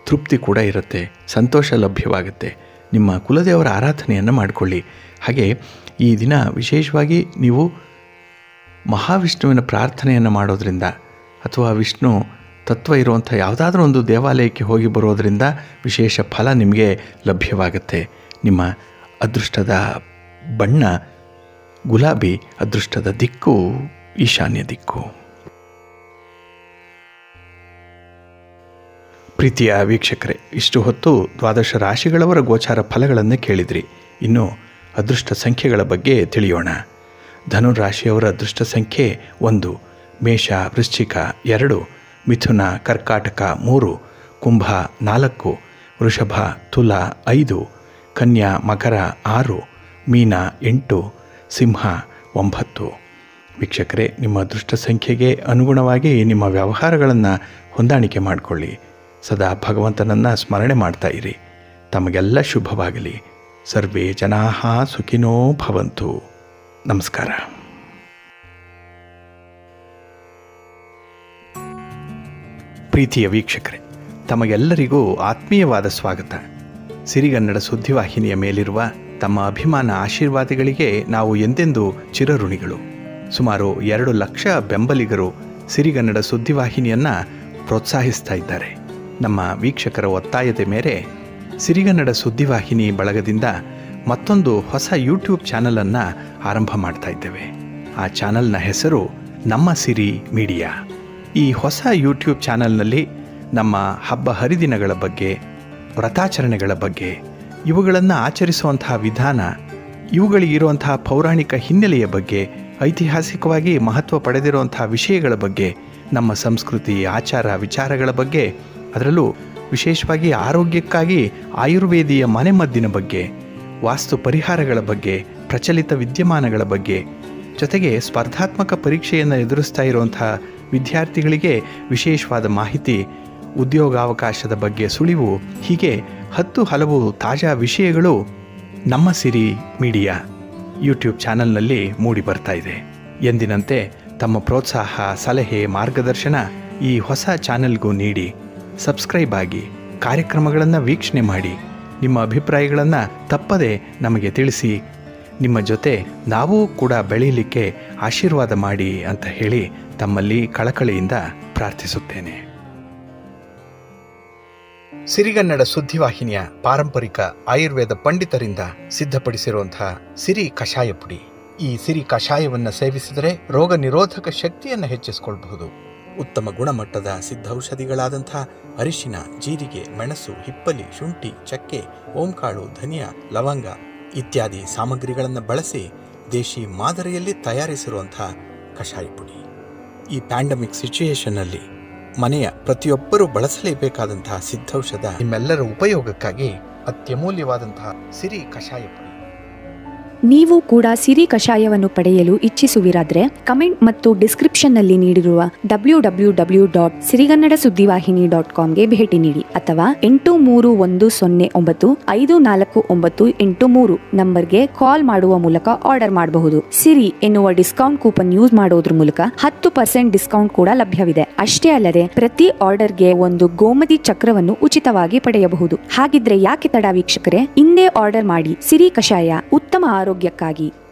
[SPEAKER 1] ತೃಪ್ತಿ ಕೂಡ ಇರುತ್ತೆ ಸಂತೋಷ ಲಭ್ಯವಾಗುತ್ತೆ ನಿಮ್ಮ ಕುಲದೇವರ ಆರಾಧನೆಯನ್ನು ಮಾಡಿಕೊಳ್ಳಿ ಹಾಗೆ ಈ ದಿನ ವಿಶೇಷವಾಗಿ ನೀವು ಮಹಾವಿಷ್ಣುವಿನ ಪ್ರಾರ್ಥನೆಯನ್ನು ಮಾಡೋದರಿಂದ ಅಥವಾ ವಿಷ್ಣು ತತ್ವ ಇರುವಂಥ ಯಾವುದಾದ್ರೂ ಒಂದು ದೇವಾಲಯಕ್ಕೆ ಹೋಗಿ ಬರೋದರಿಂದ ವಿಶೇಷ ಫಲ ನಿಮಗೆ ಲಭ್ಯವಾಗುತ್ತೆ ನಿಮ್ಮ ಅದೃಷ್ಟದ ಬಣ್ಣ ಗುಲಾಬಿ ಅದೃಷ್ಟದ ದಿಕ್ಕು ಈಶಾನ್ಯ ದಿಕ್ಕು ಪ್ರೀತಿಯ ವೀಕ್ಷಕರೇ ಇಷ್ಟು ಹೊತ್ತು ದ್ವಾದಶ ರಾಶಿಗಳವರ ಗೋಚಾರ ಫಲಗಳನ್ನು ಕೇಳಿದ್ರಿ ಇನ್ನು ಅದೃಷ್ಟ ಸಂಖ್ಯೆಗಳ ಬಗ್ಗೆ ತಿಳಿಯೋಣ ಧನುರಾಶಿಯವರ ಅದೃಷ್ಟ ಸಂಖ್ಯೆ ಒಂದು ಮೇಷ ವೃಶ್ಚಿಕ ಎರಡು ಮಿಥುನ ಕರ್ಕಾಟಕ ಮೂರು ಕುಂಭ ನಾಲ್ಕು ವೃಷಭ ತುಲ ಐದು ಕನ್ಯಾ ಮಕರ ಆರು ಮೀನ ಎಂಟು ಸಿಂಹ ಒಂಬತ್ತು ವೀಕ್ಷಕರೇ ನಿಮ್ಮ ಅದೃಷ್ಟ ಸಂಖ್ಯೆಗೆ ಅನುಗುಣವಾಗಿ ನಿಮ್ಮ ವ್ಯವಹಾರಗಳನ್ನು ಹೊಂದಾಣಿಕೆ ಮಾಡಿಕೊಳ್ಳಿ ಸದಾ ಭಗವಂತನನ್ನು ಸ್ಮರಣೆ ಮಾಡ್ತಾ ಇರಿ ತಮಗೆಲ್ಲ ಶುಭವಾಗಲಿ ಸರ್ವೇ ಜನಾ ಸುಖಿನೋ ಭವಂತು ನಮಸ್ಕಾರ ಪ್ರೀತಿಯ ವೀಕ್ಷಕರೇ ತಮಗೆಲ್ಲರಿಗೂ ಆತ್ಮೀಯವಾದ ಸ್ವಾಗತ ಸಿರಿಗನ್ನಡ ಸುದ್ದಿವಾಹಿನಿಯ ಮೇಲಿರುವ ತಮ್ಮ ಅಭಿಮಾನ ಆಶೀರ್ವಾದಗಳಿಗೆ ನಾವು ಎಂದೆಂದೂ ಚಿರಋಣಿಗಳು ಸುಮಾರು ಎರಡು ಲಕ್ಷ ಬೆಂಬಲಿಗರು ಸಿರಿಗನ್ನಡ ಸುದ್ದಿವಾಹಿನಿಯನ್ನು ಪ್ರೋತ್ಸಾಹಿಸ್ತಾ ಇದ್ದಾರೆ ನಮ್ಮ ವೀಕ್ಷಕರ ಒತ್ತಾಯದ ಮೇರೆ ಸಿರಿಗನ್ನಡ ಸುದ್ದಿವಾಹಿನಿ ಬಳಗದಿಂದ ಮತ್ತೊಂದು ಹೊಸ ಯೂಟ್ಯೂಬ್ ಚಾನಲನ್ನು ಆರಂಭ ಮಾಡ್ತಾ ಇದ್ದೇವೆ ಆ ಚಾನಲ್ನ ಹೆಸರು ನಮ್ಮ ಸಿರಿ ಮೀಡಿಯಾ ಈ ಹೊಸ ಯೂಟ್ಯೂಬ್ ಚಾನಲ್ನಲ್ಲಿ ನಮ್ಮ ಹಬ್ಬ ಹರಿದಿನಗಳ ಬಗ್ಗೆ ವ್ರತಾಚರಣೆಗಳ ಬಗ್ಗೆ ಇವುಗಳನ್ನು ಆಚರಿಸುವಂತಹ ವಿಧಾನ ಇವುಗಳಿಗಿರುವಂತಹ ಪೌರಾಣಿಕ ಹಿನ್ನೆಲೆಯ ಬಗ್ಗೆ ಐತಿಹಾಸಿಕವಾಗಿ ಮಹತ್ವ ಪಡೆದಿರುವಂತಹ ವಿಷಯಗಳ ಬಗ್ಗೆ ನಮ್ಮ ಸಂಸ್ಕೃತಿ ಆಚಾರ ವಿಚಾರಗಳ ಬಗ್ಗೆ ಅದರಲ್ಲೂ ವಿಶೇಷವಾಗಿ ಆರೋಗ್ಯಕ್ಕಾಗಿ ಆಯುರ್ವೇದಿಯ ಮನೆಮದ್ದಿನ ಬಗ್ಗೆ ವಾಸ್ತು ಪರಿಹಾರಗಳ ಬಗ್ಗೆ ಪ್ರಚಲಿತ ವಿದ್ಯಮಾನಗಳ ಬಗ್ಗೆ ಜೊತೆಗೆ ಸ್ಪರ್ಧಾತ್ಮಕ ಪರೀಕ್ಷೆಯನ್ನು ಎದುರಿಸ್ತಾ ಇರುವಂತಹ ವಿದ್ಯಾರ್ಥಿಗಳಿಗೆ ವಿಶೇಷವಾದ ಮಾಹಿತಿ ಉದ್ಯೋಗಾವಕಾಶದ ಬಗ್ಗೆ ಸುಳಿವು ಹೀಗೆ ಹತ್ತು ಹಲವು ತಾಜಾ ವಿಷಯಗಳು ನಮ್ಮ ಸಿರಿ ಮೀಡಿಯಾ ಯೂಟ್ಯೂಬ್ ಚಾನಲ್ನಲ್ಲಿ ಮೂಡಿ ಬರ್ತಾ ಇದೆ ಎಂದಿನಂತೆ ತಮ್ಮ ಪ್ರೋತ್ಸಾಹ ಸಲಹೆ ಮಾರ್ಗದರ್ಶನ ಈ ಹೊಸ ಚಾನೆಲ್ಗೂ ನೀಡಿ ಸಬ್ಸ್ಕ್ರೈಬ್ ಆಗಿ ಕಾರ್ಯಕ್ರಮಗಳನ್ನು ವೀಕ್ಷಣೆ ಮಾಡಿ ನಿಮ್ಮ ಅಭಿಪ್ರಾಯಗಳನ್ನು ತಪ್ಪದೆ ನಮಗೆ ತಿಳಿಸಿ ನಿಮ್ಮ ಜೊತೆ ನಾವೂ ಕೂಡ ಬೆಳೀಲಿಕ್ಕೆ ಆಶೀರ್ವಾದ ಮಾಡಿ ಅಂತ ಹೇಳಿ ತಮ್ಮಲ್ಲಿ ಕಳಕಳಿಯಿಂದ ಪ್ರಾರ್ಥಿಸುತ್ತೇನೆ ಸಿರಿಗನ್ನಡ ಸುದ್ದಿವಾಹಿನಿಯ ಪಾರಂಪರಿಕ ಆಯುರ್ವೇದ ಪಂಡಿತರಿಂದ ಸಿದ್ಧಪಡಿಸಿರುವಂತಹ ಸಿರಿ ಕಷಾಯ ಪುಡಿ ಈ ಸಿರಿ ಕಷಾಯವನ್ನು ಸೇವಿಸಿದರೆ ರೋಗ ನಿರೋಧಕ ಶಕ್ತಿಯನ್ನು ಹೆಚ್ಚಿಸಿಕೊಳ್ಳಬಹುದು ಉತ್ತಮ ಗುಣಮಟ್ಟದ ಸಿದ್ಧೌಷಧಿಗಳಾದಂಥ ಅರಿಶಿನ ಜೀರಿಗೆ ಮೆಣಸು ಹಿಪ್ಪಲಿ ಶುಂಠಿ ಚಕ್ಕೆ ಓಂಕಾಳು ಧನಿಯಾ ಲವಂಗ ಇತ್ಯಾದಿ ಸಾಮಗ್ರಿಗಳನ್ನು ಬಳಸಿ ದೇಶಿ ಮಾದರಿಯಲ್ಲಿ ತಯಾರಿಸಿರುವಂತಹ ಕಷಾಯ ಪುಡಿ ಈ ಪ್ಯಾಂಡಮಿಕ್ ಸಿಚುಯೇಷನ್ನಲ್ಲಿ ಮನೆಯ ಪ್ರತಿಯೊಬ್ಬರೂ ಬಳಸಲೇಬೇಕಾದಂತಹ ಸಿದ್ಧೌಷಧ ನಿಮ್ಮೆಲ್ಲರ ಉಪಯೋಗಕ್ಕಾಗಿ ಅತ್ಯಮೂಲ್ಯವಾದಂತಹ ಸಿರಿ ಕಷಾಯ ಪುಡಿ
[SPEAKER 2] ನೀವು ಕೂಡ ಸಿರಿ ಕಷಾಯವನ್ನು ಪಡೆಯಲು ಇಚ್ಛಿಸುವಿರಾದ್ರೆ ಕಮೆಂಟ್ ಮತ್ತು ಡಿಸ್ಕ್ರಿಪ್ಷನ್ನಲ್ಲಿ ನೀಡಿರುವ W W W dot Sirigannada Suddivahini dot ಕಾಮ್ಗೆ ಭೇಟಿ ನೀಡಿ ಅಥವಾ ಎಂಟು ಮೂರು ಒಂದು ಸೊನ್ನೆ ಒಂಬತ್ತು ಐದು ನಾಲ್ಕು ಒಂಬತ್ತು ಎಂಟು ಮೂರು ನಂಬರ್ಗೆ ಕಾಲ್ ಮಾಡುವ ಮೂಲಕ ಆರ್ಡರ್ ಮಾಡಬಹುದು ಸಿರಿ ಎನ್ನುವ ಡಿಸ್ಕೌಂಟ್ ಕೂಪನ್ ಯೂಸ್ ಮಾಡೋದ್ರ ಮೂಲಕ ಹತ್ತು ಪರ್ಸೆಂಟ್ ಡಿಸ್ಕೌಂಟ್ ಕೂಡ ಲಭ್ಯವಿದೆ ಅಷ್ಟೇ ಅಲ್ಲದೆ ಪ್ರತಿ ಆರ್ಡರ್ಗೆ ಒಂದು ಗೋಮತಿ ಚಕ್ರವನ್ನು ಉಚಿತವಾಗಿ ಪಡೆಯಬಹುದು ಹಾಗಿದ್ರೆ ಯಾಕೆ ತಡ ವೀಕ್ಷಕರೇ ಇಂದೇ ಆರ್ಡರ್ ಮಾಡಿ ಸಿರಿ ಕಷಾಯ ಉತ್ತಮ ಆರೋಗ್ಯಕ್ಕಾಗಿ